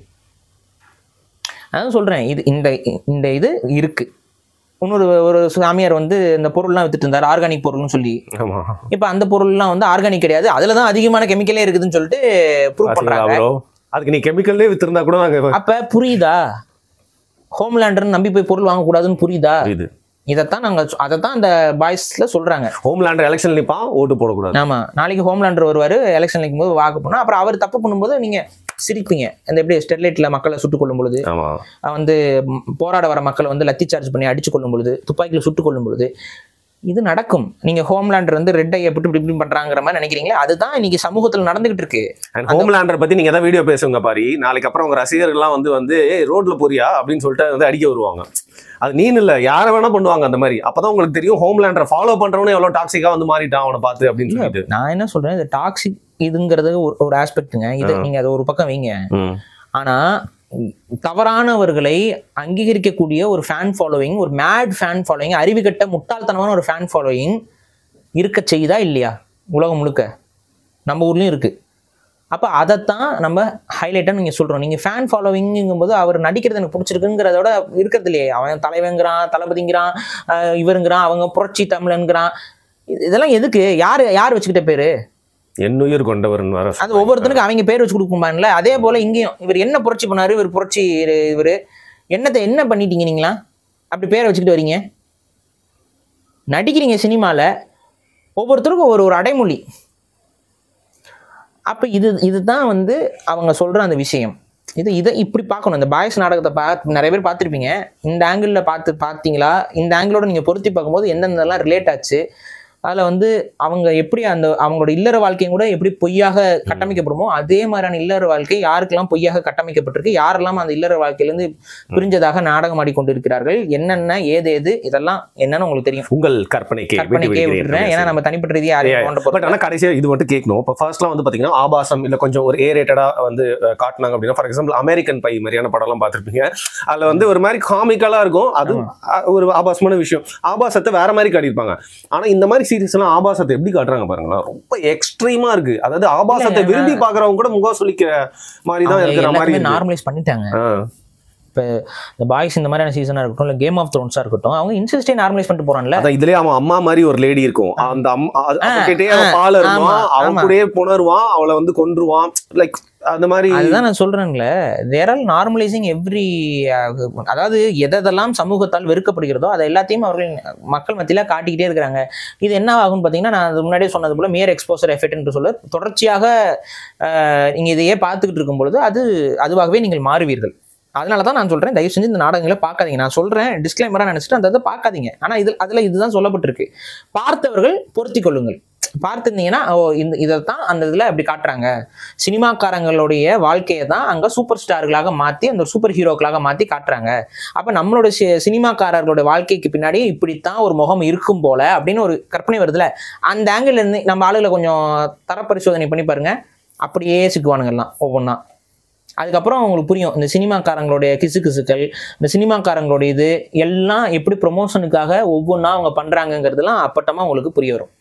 அதான் சொல்றேன் இது இந்த இந்த இது இருக்கு இன்னொரு ஒரு சாமியார் வந்து இந்த பொருள்லாம் வித்துட்டு இருந்தார் ஆர்கானிக் பொருள்னு சொல்லி ஆமா இப்போ அந்த பொருள்லாம் வந்து ஆர்கானிக் கிடையாது அதுல தான் அதிகமான கெமிக்கலே இருக்குதுன்னு சொல்லிட்டு ப்ரூவ் பாத்தீங்களா பண்றாங்க bro? அதுக்கு நீ கெமிக்கல்லே வித்திருந்தா கூட நாங்க அப்ப புரியுதா ஹோம்லேண்டர்னு நம்பி போய் பொருள் வாங்கக்கூடாதுன்னு புரியுதா இது இதைத்தான் நாங்க அதைத்தான் அந்த பாய்ஸ்ல சொல்றாங்க ஹோம்லேண்ட் எலெக்ஷன் நிப்பான் ஓட்டு போடக்கூடாது ஆமா நாளைக்கு ஹோம்லேண்டர் வருவாரு எலெக்ஷன் நிற்கும் போது வாக்கு போனா அப்புறம் அவர் தப்பு பண்ணும்போது நீங்க சிரிப்பீங்க அந்த எப்படி ஸ்டெர்லைட்ல மக்களை சுட்டுக் கொள்ளும் பொழுது ஆமா அஹ் வந்து ம், போராட வர மக்களை வந்து லத்தி சார்ஜ் பண்ணி அடிச்சு கொள்ளும் பொழுது துப்பாக்கியில் சுட்டுக் கொள்ளும் பொழுது இது நடக்கும் நீங்க ஹோம்லேண்டர் வந்து ரெட் ஐ எப்படி இப்படி இப்படி பண்றாங்கிற மாதிரி நினைக்கிறீங்களே அதுதான் இன்னைக்கு சமூகத்துல நடந்துகிட்டு இருக்கு அண்ட் ஹோம்லேண்டர் பத்தி நீங்க ஏதாவது வீடியோ பேசுங்க பாரி நாளைக்கு அப்புறம் உங்க ரசிகர்கள்லாம் வந்து வந்து "ஏய், ரோட்ல போறியா அப்படின்னு சொல்லிட்டு வந்து அடிக்க வருவாங்க அது நீன்னு இல்ல யாரை வேணா பண்ணுவாங்க அந்த மாதிரி அப்பதான் உங்களுக்கு தெரியும் ஹோம்லேண்டரை ஃபாலோ பண்றவனே எவ்வளவு டாக்ஸிக்கா வந்து மாறிட்டான் அவனை பார்த்து அப்படின்னு சொல்லிட்டு நான் என்ன சொல்றேன் இது டாக்ஸிக் இதுங்கிறது ஒரு ஒரு ஆஸ்பெக்ட்டுங்க இது நீங்க அதை ஒரு பக்கம் வைங்க ம். ஆனா உம், தவறானவர்களை அங்கீகரிக்கக்கூடிய ஒரு ஃபேன் ஃபாலோவிங் ஒரு மேட் ஃபேன் ஃபாலோவிங் அறிவுகட்ட முட்டாள்தனமான ஒரு ஃபேன் ஃபாலோவிங் இருக்க செய்யுதா இல்லையா உலகம் முழுக்க நம்ம ஊர்லயும் இருக்கு அப்போ அதைத்தான் நம்ம ஹைலைட்டாக நீங்கள் சொல்கிறோம் நீங்கள் ஃபேன் ஃபாலோவிங்கும் போது அவர் நடிக்கிறது எனக்கு பிடிச்சிருக்குங்கிறதோட இருக்கிறது இல்லையே அவன் தலைவங்கிறான் தளபதிங்கிறான் ஆஹ் இவருங்கிறான் அவங்க புரட்சி தமிழன்கிறான் இது- இதெல்லாம் எதுக்கு யார் யார் வச்சுக்கிட்ட பேர் என்னுயிர் கொண்டவர்னு வர அது ஒவ்வொருத்தனுக்கும் அவங்க பேர் வச்சு கொடுக்கும்பான்ல அதே போல இங்கேயும் இவர் என்ன புரட்சி பண்ணாரு இவர் புரட்சி இவர் என்னத்தை என்ன பண்ணிட்டீங்க நீங்களா அப்படி பேரை வச்சுக்கிட்டு வரீங்க நடிக்கிறீங்க சினிமாவில் ஒவ்வொருத்தருக்கும் ஒரு ஒரு அடைமொழி அப்போ இது இதுதான் வந்து அவங்க சொல்கிற அந்த விஷயம் இது இதை இப்படி பார்க்கணும் இந்த பாய்ஸ் நாடகத்தை பார்த்து நிறைய பேர் பார்த்துருப்பீங்க இந்த ஆங்கிளில் பார்த்து பார்த்தீங்களா இந்த ஆங்கிளோட நீங்கள் பொருத்தி பார்க்கும்போது எந்தெந்தெல்லாம் ரிலேட் ஆச்சு அதில் வந்து அவங்க எப்படி அந்த அவங்களோட இல்லற வாழ்க்கையும் கூட எப்படி பொய்யாக கட்டமைக்கப்படுமோ அதே மாதிரியான இல்லற வாழ்க்கை யாருக்கெல்லாம் பொய்யாக கட்டமைக்கப்பட்டிருக்கு யாரெல்லாம் அந்த இல்லற வாழ்க்கையிலேருந்து பிரிஞ்சதாக நாடகம் ஆடிக்கொண்டிருக்கிறார்கள் என்னென்ன ஏது ஏது இதெல்லாம் என்னன்னு உங்களுக்கு தெரியும் உங்கள் கற்பனைக்கு கற்பனைக்கே விட்டுறேன் ஏன்னா நம்ம தனிப்பட்ட ரீதியாக யாரையும் கொண்டு பட் போகிறோம் ஆனால் கடைசியாக இது மட்டும் கேட்கணும் இப்போ ஃபர்ஸ்ட்லாம் வந்து பார்த்தீங்கன்னா ஆபாசம் இல்லை கொஞ்சம் ஒரு ஏரேட்டடாக வந்து அஹ், காட்டினாங்க அப்படின்னா ஃபார் எக்ஸாம்பிள் அமெரிக்கன் பை மாதிரியான படம்லாம் பார்த்துருப்பீங்க அதில் வந்து ஒரு மாதிரி காமிக்கலாக இருக்கும் அது அஹ், ஒரு ஆபாசமான விஷயம் ஆபாசத்தை வேற மாதிரி காட்டியிருப்பாங்க ஆனால் இந்த மாதிரி சீரிஸ்லாம் ஆபாசத்தை எப்படி காட்டுறாங்க பாருங்களேன் ரொம்ப எக்ஸ்ட்ரீமா இருக்கு அதாவது ஆபாசத்தை இல்ல, விரும்பி பார்க்கறவங்க கூட முகம் சொல்லிக்கிற மாதிரி தான் இருக்கிற மாதிரி இருக்கு. நார்மலைஸ் பண்ணிட்டாங்க ஆ, இப்போ இந்த பாய்ஸ் இந்த மாதிரியான சீசனாக இருக்கட்டும் இல்லை கேம் ஆஃப் த்ரோன்ஸாக இருக்கட்டும் அவங்க இன்சிஸ்டே நார்மலைஸ் பண்ணிட்டு போகிறான்ல அதான் இதுலயே அவன் அம்மா மாதிரி ஒரு லேடி இருக்கும் அந்த அம்மா அது- ஆ, அவகிட்டயே ஆ, அவன் பால் ஆமா, இருப்பான் அவன் ஆமா. கூடயே புணருவான் அவளை வந்து கொன்றுவான் லைக் அந்த மாதிரி அதுதான் நான் சொல்றேன்ல தேர் ஆல் நார்மலைசிங் எவ்ரி அதாவது எதெல்லாம் சமூகத்தால் வெறுக்கப்படுகிறதோ அதை எல்லாத்தையும் அவர்கள் மக்கள் மத்தியில காட்டிக்கிட்டே இருக்கிறாங்க இது என்ன ஆகும்னு பார்த்தீங்கன்னா நான் அது முன்னாடியே சொன்னது போல மேயர் எக்ஸ்போசர் எஃபெக்ட் என்று சொல்ல தொடர்ச்சியாக ஆஹ், நீங்க இதையே பார்த்துக்கிட்டு இருக்கும் பொழுது அது அதுவாகவே நீங்கள் மாறுவீர்கள் அதனால தான் நான் சொல்றேன் தயவு செஞ்சு இந்த நாடகங்களை பார்க்காதீங்க நான் சொல்றேன் டிஸ்க்ளைமராக நினைச்சிட்டு அந்த இதை பார்க்காதீங்க ஆனா இதில் அதுல இதுதான் சொல்லப்பட்டிருக்கு பார்த்தவர்கள் பொருத்தி கொள்ளுங்கள் பார்த்துருந்தீங்கன்னா ஓ இந்த இதைத்தான் அந்த இதில் அப்படி காட்டுறாங்க சினிமாக்காரங்களுடைய வாழ்க்கையை தான் அங்கே சூப்பர் ஸ்டார்களாக மாற்றி அந்த சூப்பர் ஹீரோக்களாக மாற்றி காட்டுறாங்க அப்போ நம்மளோட சி சினிமாக்காரர்களோட வாழ்க்கைக்கு பின்னாடி இப்படித்தான் ஒரு முகம் இருக்கும் போல அப்படின்னு ஒரு கற்பனை வருதுல அந்த ஆங்கிள் இருந்து நம்ம ஆளுகளை கொஞ்சம் தரப்பரிசோதனை பண்ணி பாருங்க அப்படியே சிக்குவானுங்கெல்லாம் ஒவ்வொன்றா அதுக்கப்புறம் உங்களுக்கு புரியும் இந்த சினிமாக்காரங்களுடைய கிசு கிசுக்கள் இந்த சினிமாக்காரங்களுடைய இது எல்லாம் எப்படி ப்ரொமோஷனுக்காக ஒவ்வொன்றா அவங்க பண்ணுறாங்கங்கிறதுலாம் அப்பட்டமாக உங்களுக்கு புரிய வரும்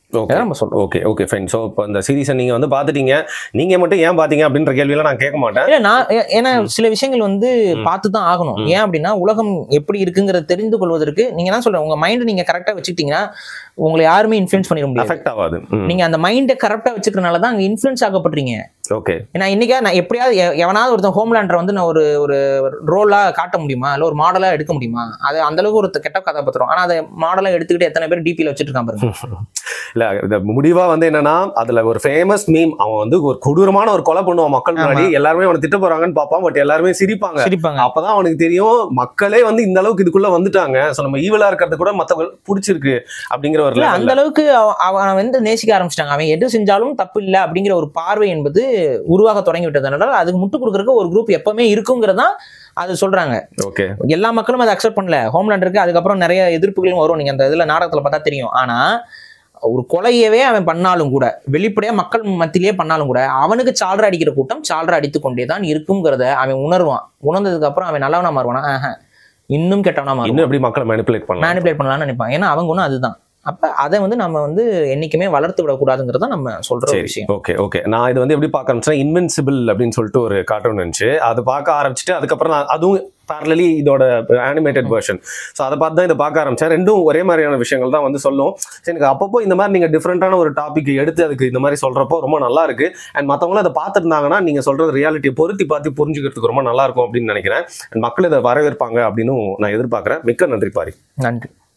ஓகே இதை நம்ம சொல்றோம் ஓகே ஓகே ஃபைன் ஸோ இப்போ இந்த சீரீஸை நீங்கள் வந்து பார்த்துட்டீங்க நீங்கள் மட்டும் ஏன் பார்த்தீங்க அப்படின்ற கேள்வியெல்லாம் நான் கேட்க மாட்டேன் இல்ல நான் ஏ- ஏன்னா சில விஷயங்கள் வந்து பார்த்து தான் ஆகணும் ஏன் அப்படின்னா உலகம் எப்படி இருக்குங்கிறத தெரிந்து கொள்வதற்கு நீங்க என்ன சொல்றேன் உங்க மைண்ட் நீங்க கரெக்டா வச்சுக்கிட்டீங்கன்னா உங்களை யாருமே இன்ஃபுளுன்ஸ் பண்ணிட முடியாது அஃபெக்ட் ஆகாது ம் நீங்க அந்த மைண்டை கரெக்டா வச்சுக்கிறனால தான் அங்க இன்ஃபுளுன்ஸ் ஆகப்படுறீங்க ஓகே ஏன்னா இன்னைக்கா நான் எப்படியாவது எ- எவனாவது ஒருத்தன் ஹோம்லேண்டரை வந்து நான் ஒரு ஒரு ரோலா காட்ட முடியுமா இல்ல ஒரு மாடலா எடுக்க முடியுமா அது அந்த அளவுக்கு ஒரு கெட்ட கதாபாத்திரம் ஆனா அதை மாடலா எடுத்துக்கிட்டு எத்தனை பேர் டிபியில் வச்சுட்டு இருக்கான் பாருங்க இல்ல இந்த முடிவா வந்து என்னன்னா அதுல ஒரு ஃபேமஸ் மீம் அவன் வந்து ஒரு கொடூரமான ஒரு கொலை பண்ணுவான் மக்கள் முன்னாடி எல்லாருமே அவனை திட்ட போறாங்கன்னு பார்ப்பான் பட் எல்லாருமே சிரிப்பாங்க சிரிப்பாங்க அப்பதான் அவனுக்கு தெரியும் மக்களே வந்து இந்த அளவுக்கு இதுக்குள்ள வந்துட்டாங்க சோ நம்ம ஈவலா இருக்கிறது கூட மத்தவங்க பிடிச்சிருக்கு அப்படிங்கிற ஒரு இல்ல level அந்த அளவுக்கு அவ- அவனை வந்து நேசிக்க ஆரம்பிச்சிட்டாங்க அவன் எது செஞ்சாலும் தப்பு இல்லை அப்படிங்கிற ஒரு பார்வை என்பது உருவாக தொடங்கி விட்டதுனால அதுக்கு முட்டு கொடுக்கறதுக்கு ஒரு குரூப் எப்பவுமே இருக்குங்கிறதான் அது சொல்றாங்க ஓகே எல்லா மக்களும் அதை அக்செப்ட் பண்ணல ஹோம்லேண்டருக்கு அதுக்கப்புறம் நிறைய எதிர்ப்புகளும் வரும் நீங்க அந்த இதுல நாடகத்துல பார்த்தா தெரியும் ஆனா ஒரு கொலையவே அவன் பண்ணாலும் கூட வெளிப்படையா மக்கள் மத்தியிலே பண்ணாலும் கூட அவனுக்கு சால்ரா அடிக்கிற கூட்டம் சால்ரா அடித்து கொண்டே தான் இருக்குங்கிறத அவன் உணர்வான் உணர்ந்ததுக்கு அப்புறம் அவன் நல்லவனா மாறுவானா ஆஹா. இன்னும் கெட்டவனா மாறுவான் இன்னும் எப்படி மக்களை மேனிப்புலேட் பண்ணலாம் மேனிபுலேட் பண்ணலாம்னு நினைப்பான் ஏன்னா அவங்க ஒன்றும் அதுதான் அப்ப அதை வந்து நம்ம வந்து என்னைக்குமே வளர்த்து விடக்கூடாதுங்கிறத நம்ம சொல்ற ஒரு சரி விஷயம் ஓகே ஓகே நான் இது வந்து எப்படி பார்க்க ஆரம்பிச்சேன் இன்வென்சிபிள் அப்படின்னு சொல்லிட்டு ஒரு கார்ட்டூன் இருந்துச்சு அது பார்க்க ஆரம்பிச்சுட்டு அதுக்கப்புறம் நான் அதுவும் பேரலி இதோட அனிமேட்டட் வெர்ஷன் ஸோ அதை பார்த்து தான் இதை பார்க்க ஆரம்பிச்சேன் ரெண்டும் ஒரே மாதிரியான விஷயங்கள் தான் வந்து சொல்லும் சரி எனக்கு அப்பப்போ இந்த மாதிரி நீங்கள் டிஃப்ரெண்ட்டான ஒரு டாபிக் எடுத்து அதுக்கு இந்த மாதிரி சொல்கிறப்போ ரொம்ப நல்லா இருக்கு அண்ட் மற்றவங்களும் அதை பார்த்துருந்தாங்கன்னா நீங்கள் சொல்கிறது ரியாலிட்டியை பொருத்தி பார்த்து புரிஞ்சுக்கிறதுக்கு ரொம்ப நல்லா இருக்கும் அப்படின்னு நினைக்கிறேன் அண்ட் மக்கள் இதை வரவேற்பாங்க அப்படின்னு நான் எதிர்பார்க்குறேன் மிக்க நன்றி பாரி நன்றி